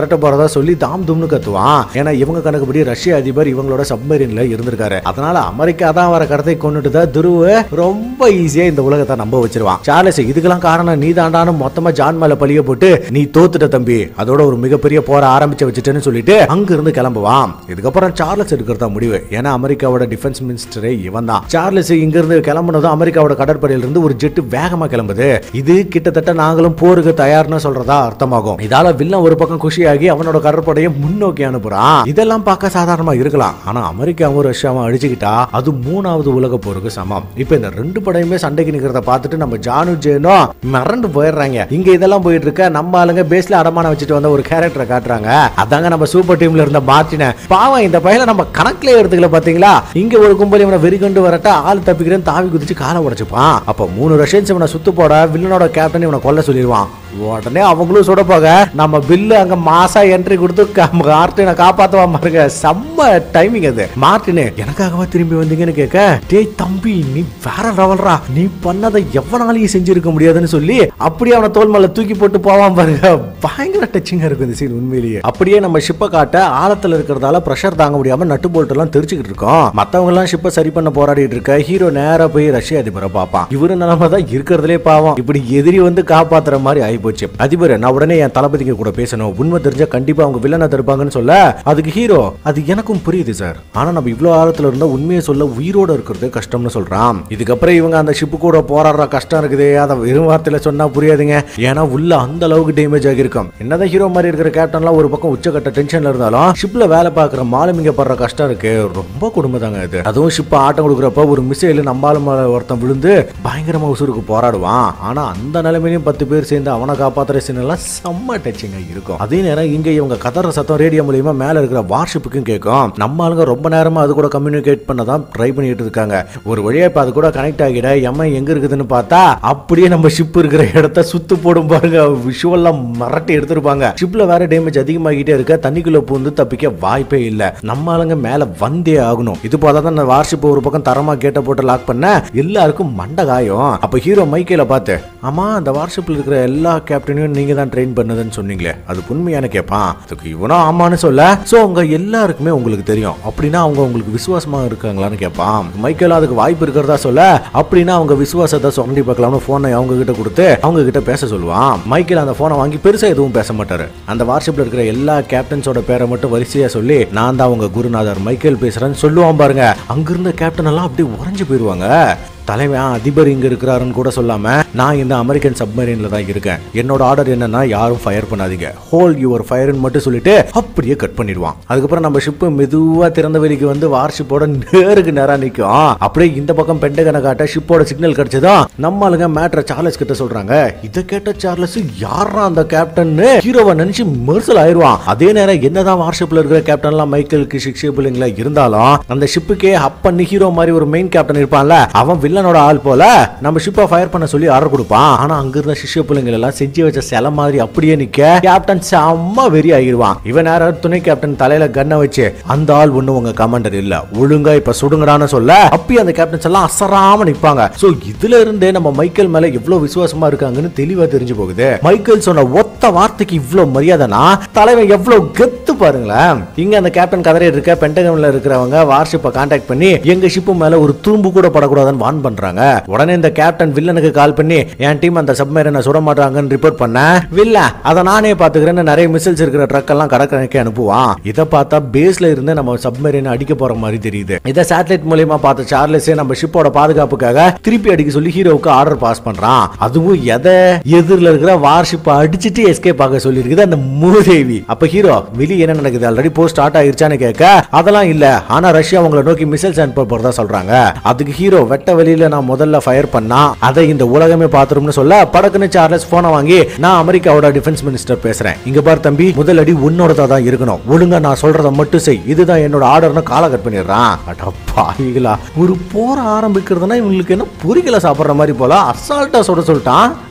S1: விரட்ட போறதா சொல்லி தாம் தும்னு கத்துவான் ஏன்னா இவங்க கணக்குப்படி ரஷ்ய அதிபர் இவங்களோட சப்மரீன்ல இருந்திருக்காரு அதனால அமெரிக்கா தான் வர கடத்தை கொண்டுட்டு தான் துருவ ரொம்ப ஈஸியா இந்த உலகத்தை நம்ப வச்சிருவான் சார்லஸ் இதுக்கெல்லாம் காரணம் நீ தாண்டானு மொத்தமா ஜான் மேல பழிய போட்டு நீ தோத்துட்ட தம்பி அதோட ஒரு மிகப்பெரிய போற ஆரம்பிச்சு வச்சுட்டேன்னு சொல்லிட்டு அங்க இருந்து கிளம்புவான் இதுக்கப்புறம் சார்லஸ் எடுக்கிறதா முடிவு ஏன்னா அமெரிக்காவோட டிஃபென்ஸ் மினிஸ்டரே இவன் தான் சார்லஸ் இங்க இருந்து கிளம்புனதும் அமெரிக்காவோட கடற்படையில இருந்து ஒரு ஜெட் வேகமா கிளம்புது இது கிட்டத்தட்ட நாங்களும் போருக்கு தயார்னு சொல்றதா அர்த்தமாகும் இதால வில்லன் ஒரு பக்கம் குஷியாகி அவனோட கடற்படையை முன்னோக்கி அனுப்புறான் இதெல்லாம் பார்க்க சாதாரணமா இருக்கலாம் ஆனா அமெரிக்காவும் ரஷ்யாவும் அடிச்சுக்கிட்டா அது மூணாவது உலக போருக்கு சமம் இப்ப இந்த ரெண்டு படையுமே சண்டைக்கு நிக்கிறத பார்த்துட்டு நம்ம ஜானு ஜேனும் மிரண்டு போயிடுறாங்க இங்க இதெல்லாம் போயிட்டு இருக்க நம்ம ஆளுங்க பேஸ்ல அடமானம் வச்சுட்டு வந்த ஒரு கேரக்டரை காட்டுறாங்க அதாங்க நம்ம சூப்பர் டீம்ல இருந்த மார்டின பாவம் இந்த பையனை நம்ம கணக்குல எடுத்துக்கல பாத்தீங்களா இங்க ஒரு கும்பல் இவனை வெறிகொண்டு வரட்ட ஆள் தப்பிக்கிறேன்னு தாவி குதிச்சு காலை உடைச்சுப்பான் அப்ப மூணு ரஷ்யன்ஸ் இவனை சுத்து போட வில்லனோட கேப்டன் இவனை கொல்ல சொல்லிடுவான் உடனே அவங்களும் சுட போக நம்ம பில்லு அங்க மாசா என்ட்ரி கொடுத்து மார்டினை காப்பாத்துவா பாருங்க செம்ம டைமிங் அது மார்டினு எனக்காகவா திரும்பி வந்தீங்கன்னு கேட்க டேய் தம்பி நீ வேற லெவல்ரா நீ பண்ணதை எவனாலையும் செஞ்சிருக்க முடியாதுன்னு சொல்லி அப்படியே அவனை தோல் மேல தூக்கி போட்டு போவான் பாருங்க பயங்கர டச்சிங்கா இருக்கும் இந்த சீன் உண்மையிலேயே அப்படியே நம்ம ஷிப்பை காட்ட ஆழத்துல இருக்கிறதால ப்ரெஷர் தாங்க முடியாம நட்டு போல்ட் எல்லாம் தெரிச்சுக்கிட்டு இருக்கோம் மத்தவங்க எல்லாம் ஷிப்பை சரி பண்ண போராடிட்டு இருக்க ஹீரோ நேரா போய் ரஷ்ய அதிபரை பார்ப்பான் இவரு நிலைமை தான் இருக்கிறதுலே பாவம் இப்படி எதிரி வந்து காப்பாத்துற மாதிரி ஆயிப்போச்சு அதிபர் நான் உடனே என் தளபதிக்கு கூட பேசணும் உண்மை தெரிஞ்சா கண்டிப்பா அவங்க வில்லனை தருப்பாங்கன்னு சொல்ல அதுக்கு ஹீரோ அது எனக்கும் புரியுது சார் ஆனா நம்ம இவ்வளவு ஆழத்துல இருந்தா உண்மையை சொல்ல உயிரோட இருக்கிறது கஷ்டம்னு சொல்றான் இதுக்கப்புறம் இவங்க அந்த ஷிப்பு கூட போராடுற கஷ்டம் இருக்குது அதை வெறும் வார்த்தையில சொன்னா புரியாதுங்க ஏன்னா உள்ள அந்த அளவுக்கு டேமேஜ் ஆகிருக்கும் என்னதான் ஹீரோ மாதிரி இருக்கிற கேப்டன்லாம் ஒரு பக்கம் உச்சக்கட்ட டென்ஷன்ல இருந்தாலும் ஷிப்ல வேலை பார்க்குற மாலுமிங்க படுற கஷ்டம் இருக்கு ரொம்ப கொடுமை தாங்க இது அதுவும் ஷிப் ஆட்டம் கொடுக்குறப்ப ஒரு மிசைல் நம்பால மேல ஒருத்தன் விழுந்து பயங்கரமா உசுருக்கு போராடுவான் ஆனா அந்த நிலைமையிலும் பத்து பேர் சேர்ந்து அவனை காப்பாத்துற சீன் எல்லாம் செம்ம டச்சிங்க இருக்கும் அதே நேரம் இங்க இவங்க கதற சத்தம் ரேடியோ மூலியமா மேல இருக்கிற வார்ஷிப்புக்கும் கேட்கும் நம்ம ஆளுங்க ரொம்ப நேரமா அது கூட கம்யூனிகேட் பண்ண தான் ட்ரை பண்ணிட்டு இருக்காங்க ஒரு வழியா இப்ப அது கூட கனெக்ட் ஆகிட எம்ஐ எங்க இருக்குதுன்னு பார்த்தா அப்படியே நம்ம ஷிப் இருக்கிற இடத்த சுத்து போடும் பாருங்க விஷுவல்லாம் மிரட்டி எடுத்திருப்பாங்க ஷிப்ல வேற டேமேஜ் அதிகமாகிட்டே இருக்க தண்ணிக்குள்ள பூந்து தப்பிக்க வாய்ப்பே இல்ல நம்ம ஆளுங்க மேல வந்தே ஆகணும் இது போதான் அந்த வார்ஷிப் ஒரு பக்கம் தரமா கேட்ட போட்டு லாக் பண்ண எல்லாருக்கும் மண்டை காயம் அப்ப ஹீரோ மைக்கேல பார்த்து ஆமா அந்த வார்ஷிப்ல இருக்கிற எல்லா கேப்டனையும் நீங்க தான் ட்ரெயின் பண்ணதுன்னு சொன்னீங்களே அது உண்மையான கேட்பான் அதுக்கு இவனும் ஆமான்னு சொல்ல சோ அவங்க எல்லாருக்குமே உங்களுக்கு தெரியும் அப்படின்னா அவங்க உங்களுக்கு விசுவாசமா இருக்காங்களான்னு கேட்பான் மைக்கேல் அதுக்கு வாய்ப்பு இருக்கிறதா சொல்ல அப்படின்னா அவங்க விசுவாசத்தை சொண்டி பார்க்கலாம்னு போனை அவங்க கிட்ட கொடுத்து அவங்க கிட்ட பேச சொல்லுவான் மைக்கேல் அந்த போனை வாங்கி பெருசா எதுவும் பேச மாட்டாரு அந்த வார்ஷிப்ல இருக்கிற எல்லா கேப்டன்ஸோட பேரை மட்டும் வரிசையா சொல்லி நான் தான் அவங்க குருநாதர் மைக்கேல் பேசுறேன்னு சொல்லுவான் பாருங்க அங்கிருந்த கேப்டன் எல்லாம் அப்படியே உறைஞ்சு போயிருவாங்க தலைவன் அதிபர் இங்க இருக்கிறாருன்னு கூட சொல்லாம நான் இந்த அமெரிக்கன் சப்மரீன்ல தான் இருக்கேன் என்னோட ஆர்டர் என்னன்னா யாரும் ஃபயர் பண்ணாதீங்க ஹோல் யுவர் ஃபயர்னு மட்டும் சொல்லிட்டு அப்படியே கட் பண்ணிடுவான் அதுக்கப்புறம் நம்ம ஷிப்பு மெதுவா திறந்த வெளிக்கு வந்து வார்ஷிப்போட நேருக்கு நேரா நிக்கும் அப்படியே இந்த பக்கம் பெண்டகனை காட்ட ஷிப்போட சிக்னல் கிடைச்சதும் நம்ம ஆளுங்க மேட்ர சார்லஸ் கிட்ட சொல்றாங்க இத கேட்ட சார்லஸ் யாரா அந்த கேப்டன் ஹீரோவை நினைச்சு மெர்சல் ஆயிருவான் அதே நேரம் என்னதான் வார்ஷிப்ல இருக்கிற கேப்டன்லாம் மைக்கேலுக்கு சிக்ஷேபிள்ங்களா இருந்தாலும் அந்த ஷிப்புக்கே அப் பண்ணி ஹீரோ மாதிரி ஒரு மெயின் கேப்டன் இருப்பான்ல அவன் வில்லனோட ஆள் போல நம்ம ஷிப்பை ஃபயர் பண்ண சொல்லி ஆர்டர் கொடுப்பான் ஆனா அங்க இருந்த சிஷ்ய பிள்ளைங்க எல்லாம் செஞ்சு வச்ச சில மாதிரி அப்படியே நிக்க கேப்டன் செம்ம வெறி ஆகிடுவான் இவன் நேரம் துணை கேப்டன் தலையில கண்ணை வச்சு அந்த ஆள் ஒண்ணு உங்க கமாண்டர் இல்ல ஒழுங்கா இப்ப சுடுங்கடான்னு சொல்ல அப்பயும் அந்த கேப்டன்ஸ் எல்லாம் அசராம நிப்பாங்க சோ இதுல இருந்தே நம்ம மைக்கேல் மேல எவ்வளவு விசுவாசமா இருக்காங்கன்னு தெளிவா தெரிஞ்சு போகுது மைக்கேல் சொன்ன ஒத்த வார்த்தைக்கு இவ்வளவு மரியாதைனா தலைவன் எவ்வளவு கெத்து பாருங்களேன் இங்க அந்த கேப்டன் கதறி இருக்க பென்டகன்ல இருக்கிறவங்க வார்ஷிப்பை கான்டாக்ட் பண்ணி எங்க ஷிப்பு மேல ஒரு துரும்பு கூட படக்கூடாதுன்னு வான் பண்றாங்க உடனே இந்த கேப்டன் வில்லனுக்கு கால் பண்ணி என் டீம் அந்த சப்மேரனை சுட மாட்டாங்கன்னு ரிப்போர்ட் பண்ண வில்ல அதை நானே பாத்துக்கிறேன்னு நிறைய மிசில்ஸ் இருக்கிற ட்ரக் எல்லாம் கடற்கரைக்கு அனுப்புவான் இதை பார்த்தா பேஸ்ல இருந்து நம்ம சப்மேரினை அடிக்க போற மாதிரி தெரியுது இதை சேட்டலைட் மூலியமா பார்த்த சார்லஸே நம்ம ஷிப்போட பாதுகாப்புக்காக திருப்பி அடிக்க சொல்லி ஹீரோவுக்கு ஆர்டர் பாஸ் பண்றான் அதுவும் எதை எதிரில் இருக்கிற வார்ஷிப்பை அடிச்சிட்டு எஸ்கேப் ஆக சொல்லியிருக்குது அந்த மூதேவி அப்ப ஹீரோ வெளியே என்ன நடக்குது ஆல்ரெடி போஸ்ட் ஸ்டார்ட் ஆயிருச்சான்னு கேட்க அதெல்லாம் இல்ல ஆனா ரஷ்யா அவங்களை நோக்கி மிசைல்ஸ் அனுப்ப போறதா சொல்றாங்க அதுக்கு ஹீரோ வெட்ட வெளியில நான் முதல்ல ஃபயர் பண்ணா அதை இந்த உலகமே பாத்துரும்னு சொல்ல படக்குன்னு சார்லஸ் போனை வாங்கி நான் அமெரிக்காவோட டிஃபென்ஸ் மினிஸ்டர் பேசுறேன் இங்க பாரு தம்பி முதல் அடி உன்னோடதா தான் இருக்கணும் ஒழுங்கா நான் சொல்றத மட்டும் செய் இதுதான் என்னோட ஆர்டர்னு காலை கட் பண்ணிடுறான் அட பாவிகளா ஒரு போற ஆரம்பிக்கிறதுனா இவங்களுக்கு என்ன பொறிகளை சாப்பிடுற மாதிரி போல அசால்ட்டா சொல்ல சொல்லிட்டான்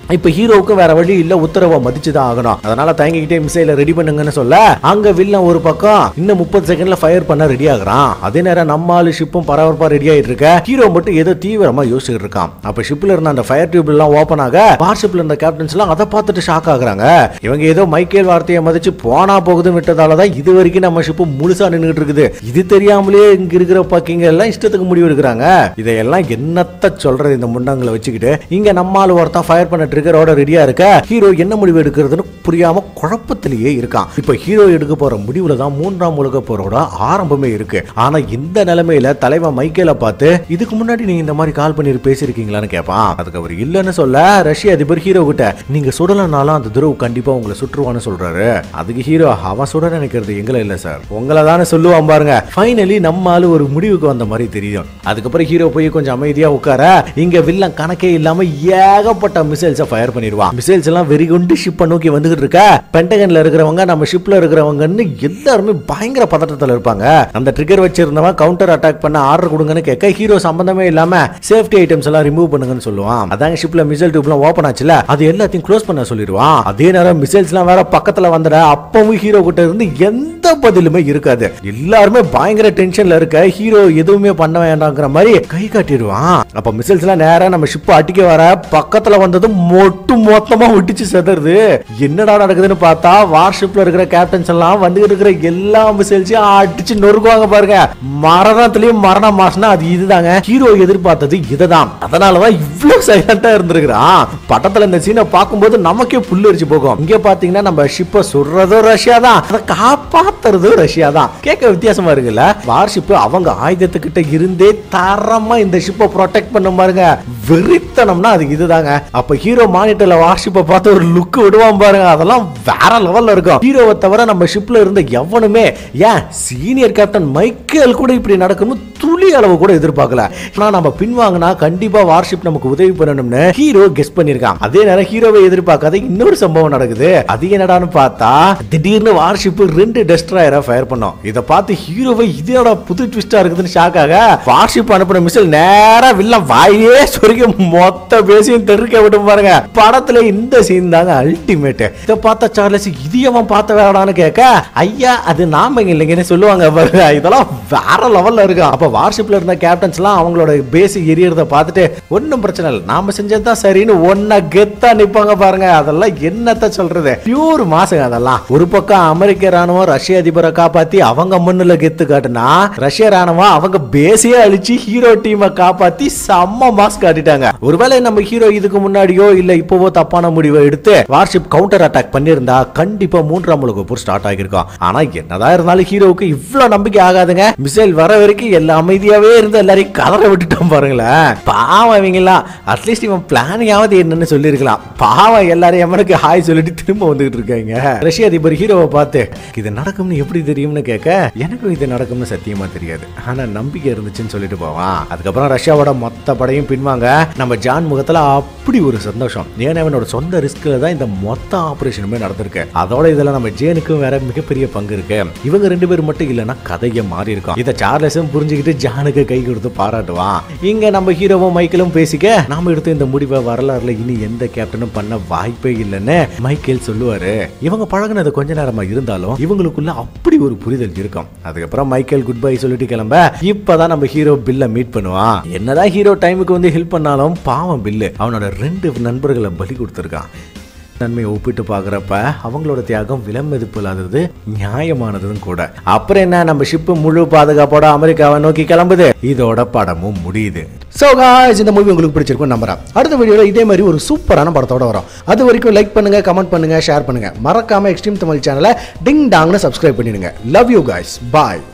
S1: இப்ப ஹீரோவுக்கு வேற வழி இல்ல உத்தரவை மதிச்சு தான் ஆகணும் அதனால தயங்கிக்கிட்டே மிசைல ரெடி பண்ணுங்கன்னு சொல்ல அங்க வில்லன் ஒரு பக்கம் இன்னும் முப்பது செகண்ட்ல ஃபயர் பண்ண ரெடி ஆகுறான் அதே நேரம் நம்ம ஆளு ஷிப்பும் பரபரப்பா ரெடி ஆயிட்டு இருக்க ஹீரோ மட்டும் ஏதோ தீவிரமா யோசிச்சுட்டு இருக்கான் அப்ப ஷிப்ல இருந்த அந்த ஃபயர் டியூப் எல்லாம் ஓபன் ஆக வார்ஷிப்ல இருந்த கேப்டன்ஸ் எல்லாம் அதை பார்த்துட்டு ஷாக் ஆகுறாங்க இவங்க ஏதோ மைக்கேல் வார்த்தையை மதிச்சு போனா போகுதுன்னு விட்டதால தான் இது வரைக்கும் நம்ம ஷிப்பு முழுசா நின்றுட்டு இருக்குது இது தெரியாமலே இங்க இருக்கிற பக்கிங்க எல்லாம் இஷ்டத்துக்கு முடிவு எடுக்கிறாங்க இதையெல்லாம் என்னத்த சொல்றது இந்த முண்டங்களை வச்சுக்கிட்டு இங்க நம்மால் ஒருத்தன் ஃபயர் பண்ண ட்ரிகரோட ரெடியா இருக்க ஹீரோ என்ன முடிவு எடுக்கிறதுன்னு புரியாம குழப்பத்திலேயே இருக்கான் இப்ப ஹீரோ எடுக்க போற முடிவுல தான் மூன்றாம் உலக போரோட ஆரம்பமே இருக்கு ஆனா இந்த நிலைமையில தலைவன் மைக்கேல பார்த்து இதுக்கு முன்னாடி நீங்க இந்த மாதிரி கால் பண்ணி பேசியிருக்கீங்களான்னு கேட்பான் அதுக்கு அவர் இல்லைன்னு சொல்ல ரஷ்ய அதிபர் ஹீரோ கிட்ட நீங்க சுடலனாலும் அந்த துருவ் கண்டிப்பா உங்களை சுற்றுவான்னு சொல்றாரு அதுக்கு ஹீரோ அவன் சுட நினைக்கிறது எங்களை இல்ல சார் உங்களை தானே சொல்லுவான் பாருங்க ஃபைனலி நம்ம ஆளு ஒரு முடிவுக்கு வந்த மாதிரி தெரியும் அதுக்கப்புறம் ஹீரோ போய் கொஞ்சம் அமைதியா உட்கார இங்க வில்லன் கணக்கே இல்லாம ஏகப்பட்ட மிசைல்ஸை ஃபயர் பண்ணிடுவான் மிசைல்ஸ் எல்லாம் வெறிகொண்டு ஷிப்பை நோக்கி வந்துகிட்டு இருக்க பென்டகன்ல இருக்கிறவங்க நம்ம ஷிப்ல இருக்கிறவங்கன்னு எல்லாருமே பயங்கர பதட்டத்துல இருப்பாங்க அந்த ட்ரிகர் வச்சிருந்தவன் கவுண்டர் அட்டாக் பண்ண ஆர்டர் கொடுங்கன்னு கேட்க ஹீரோ சம்பந்தமே இல்லாம சேஃப்டி ஐட்டம்ஸ் எல்லாம் ரிமூவ் பண்ணுங்கன்னு சொல்லுவான் அதாங்க ஷிப்ல மிசைல் டியூப்லாம் ஓபன் ஆச்சுல அது எல்லாத்தையும் க்ளோஸ் பண்ண சொல்லிடுவான் அதே நேரம் மிசைல்ஸ் எல்லாம் வேற பக்கத்துல வந்துட அப்பவும் ஹீரோ கிட்ட இருந்து எந்த பதிலுமே இருக்காது எல்லாருமே பயங்கர டென்ஷன்ல இருக்க ஹீரோ எதுவுமே பண்ண வேண்டாங்கிற மாதிரி கை காட்டிடுவான் அப்ப மிசைல்ஸ் எல்லாம் நேரா நம்ம ஷிப் அடிக்க வர பக்கத்துல வந்தது மொட்டு மொத்தமா விட்டுச்சு செதறுது என்னடா நடக்குதுன்னு பார்த்தா வார்ஷிப்ல இருக்கிற கேப்டன்ஸ் எல்லாம் வந்து இருக்கிற எல்லா மிசைல்ஸையும் அடிச்சு நொறுக்குவாங்க பாருங்க மரணத்திலயும் மரண மாசனா அது இதுதாங்க ஹீரோ எதிர்பார்த்தது இதுதான் அதனாலதான் இவ்வளவு சைலண்டா இருந்திருக்கிறான் பட்டத்துல இந்த சீனை பார்க்கும்போது நமக்கே புல்லரிச்சு போகும் இங்க பாத்தீங்கன்னா நம்ம ஷிப்பை சுடுறதும் ரஷ்யா தான் அதை காப்பாத்துறதும் ரஷ்யா தான் கேட்க வித்தியாசமா இருக்குல்ல வார்ஷிப் அவங்க ஆயுதத்துக்கிட்ட இருந்தே தரமா இந்த ஷிப்பை ப்ரொடெக்ட் பண்ண பாருங்க வெறித்தனம்னா அது இதுதாங்க அப்ப ஹீரோ மானிட்டர்ல வார்ஷிப்பை பார்த்து ஒரு லுக் விடுவான் பாருங்க அதெல்லாம் வேற லெவல்ல இருக்கும் ஹீரோவை தவிர நம்ம ஷிப்ல இருந்த எவனுமே ஏன் சீனியர் கேப்டன் மைக்கேல் கூட இப்படி நடக்கணும் துளி அளவு கூட எதிர்பார்க்கல ஆனா நம்ம பின்வாங்கினா கண்டிப்பா வார்ஷிப் நமக்கு உதவி பண்ணணும்னு ஹீரோ கெஸ் பண்ணிருக்கான் அதே நேரம் ஹீரோவை எதிர்பார்க்காத இன்னொரு சம்பவம் நடக்குது அது என்னடான்னு பார்த்தா திடீர்னு வார்ஷிப் ரெண்டு டெஸ்ட்ராயரை ஃபயர் பண்ணோம் இதை பார்த்து ஹீரோவை இதோட புது ட்விஸ்டா இருக்குதுன்னு ஷாக் ஆக வார்ஷிப் அனுப்பின மிசில் நேரா வில்ல வாயே சொருகி மொத்த பேசியும் தெருக்க விட்டு பாருங்க படத்துல இந்த சீன் தாங்க அல்டிமேட் இதை பார்த்த சார்லஸ் இது அவன் பார்த்த வேடான்னு கேட்க ஐயா அது நாம இல்லைங்கன்னு சொல்லுவாங்க பாருங்க இதெல்லாம் வேற லெவல்ல இருக்கும் அப்ப வார்ஷிப்ல இருந்த கேப்டன்ஸ் எல்லாம் அவங்களோட பேஸ் எரியறத பார்த்துட்டு ஒன்னும் பிரச்சனை இல்லை நாம செஞ்சதுதான் சரின்னு ஒன்ன கெத்தா நிப்பாங்க பாருங்க அதெல்லாம் என்னத்த சொல்றது பியூர் மாசங்க அதெல்லாம் ஒரு பக்கம் அமெரிக்க ராணுவம் ரஷ்ய அதிபரை காப்பாத்தி அவங்க முன்னுல கெத்து காட்டுனா ரஷ்ய ராணுவம் அவங்க பேஸையே அழிச்சு ஹீரோ டீமை காப்பாத்தி செம்ம மாஸ் காட்டிட்டாங்க ஒருவேளை நம்ம ஹீரோ இதுக்கு முன்னாடியோ இல்ல இப்போவோ தப்பான முடிவை எடுத்து வார்ஷிப் கவுண்டர் அட்டாக் பண்ணியிருந்தா கண்டிப்பா மூன்றாம் உலக போர் ஸ்டார்ட் ஆகிருக்கும் ஆனா என்னதான் இருந்தாலும் ஹீரோவுக்கு இவ்வளவு நம்பிக்கை ஆகாதுங்க மிசைல் வர வரைக்கும் எல்லாம் அமைதியாவே இருந்து எல்லாரையும் கதற விட்டுட்டோம் பாருங்களேன் பாவம் இவங்கெல்லாம் அட்லீஸ்ட் இவன் பிளானியாவது என்னன்னு சொல்லியிருக்கலாம் பாவம் எல்லாரும் எவனுக்கு ஹாய் சொல்லிட்டு திரும்ப வந்துகிட்டு இருக்காங்க ரஷ்ய அதிபர் ஹீரோவை பார்த்து இது நடக்கும்னு எப்படி தெரியும்னு கேட்க எனக்கும் இது நடக்கும்னு சத்தியமா தெரியாது ஆனா நம்பிக்கை இருந்துச்சுன்னு சொல்லிட்டு போவான் அதுக்கப்புறம் ரஷ்யாவோட மொத்த படையும் பின்வாங்க நம்ம ஜான் முகத்துல அப்படி ஒரு சந்தோஷம் ஏன்னா அவனோட சொந்த ரிஸ்க்ல தான் இந்த மொத்த ஆபரேஷனுமே நடந்திருக்கு அதோட இதுல நம்ம ஜேனுக்கும் வேற மிகப்பெரிய பங்கு இருக்கு இவங்க ரெண்டு பேரும் மட்டும் இல்லைன்னா கதையை மாறி இருக்கும் இதை சார்லஸும் புரிஞ்சுக்கிட்டு ஜானுக்கு கை கொடுத்து பாராட்டுவான் இங்க நம்ம ஹீரோவும் மைக்கேலும் பேசிக்க நாம எடுத்த இந்த முடிவை வரலாறுல இனி எந்த கேப்டனும் பண்ண வாய்ப்பே இல்லைன்னு மைக்கேல் சொல்லுவாரு இவங்க பழகுனது கொஞ்ச நேரமா இருந்தாலும் இவங்களுக்குள்ள அப்படி ஒரு புரிதல் இருக்கும் அதுக்கப்புறம் மைக்கேல் குட் பை சொல்லிட்டு கிளம்ப இப்பதான் நம்ம ஹீரோ பில்ல மீட் பண்ணுவான் என்னதான் ஹீரோ டைமுக்கு வந்து ஹெல்ப் பண்ணாலும் பாவம் பில்லு அவனோட ரெண்டு நண்பர்களை பலி கொடுத்துருக்கான் நன்மையை ஒப்பிட்டு பார்க்குறப்ப அவங்களோட தியாகம் விலமதிப்பு இல்லாதது நியாயமானதும் கூட அப்புறம் என்ன நம்ம ஷிப்பு முழு பாதுகாப்போட அமெரிக்காவை நோக்கி கிளம்புது இதோட படமும் முடியுது ஸோ காய்ஸ் இந்த மூவி உங்களுக்கு பிடிச்சிருக்கும் நம்புறேன் அடுத்த வீடியோவில் இதே மாதிரி ஒரு சூப்பரான படத்தோட வரும் அது வரைக்கும் லைக் பண்ணுங்க கமெண்ட் பண்ணுங்க ஷேர் பண்ணுங்க மறக்காம எக்ஸ்ட்ரீம் தமிழ் சேனலை டிங் டாங்னு சப்ஸ்கிரைப் பண்ணிடுங்க லவ் யூ காய்ஸ் பாய்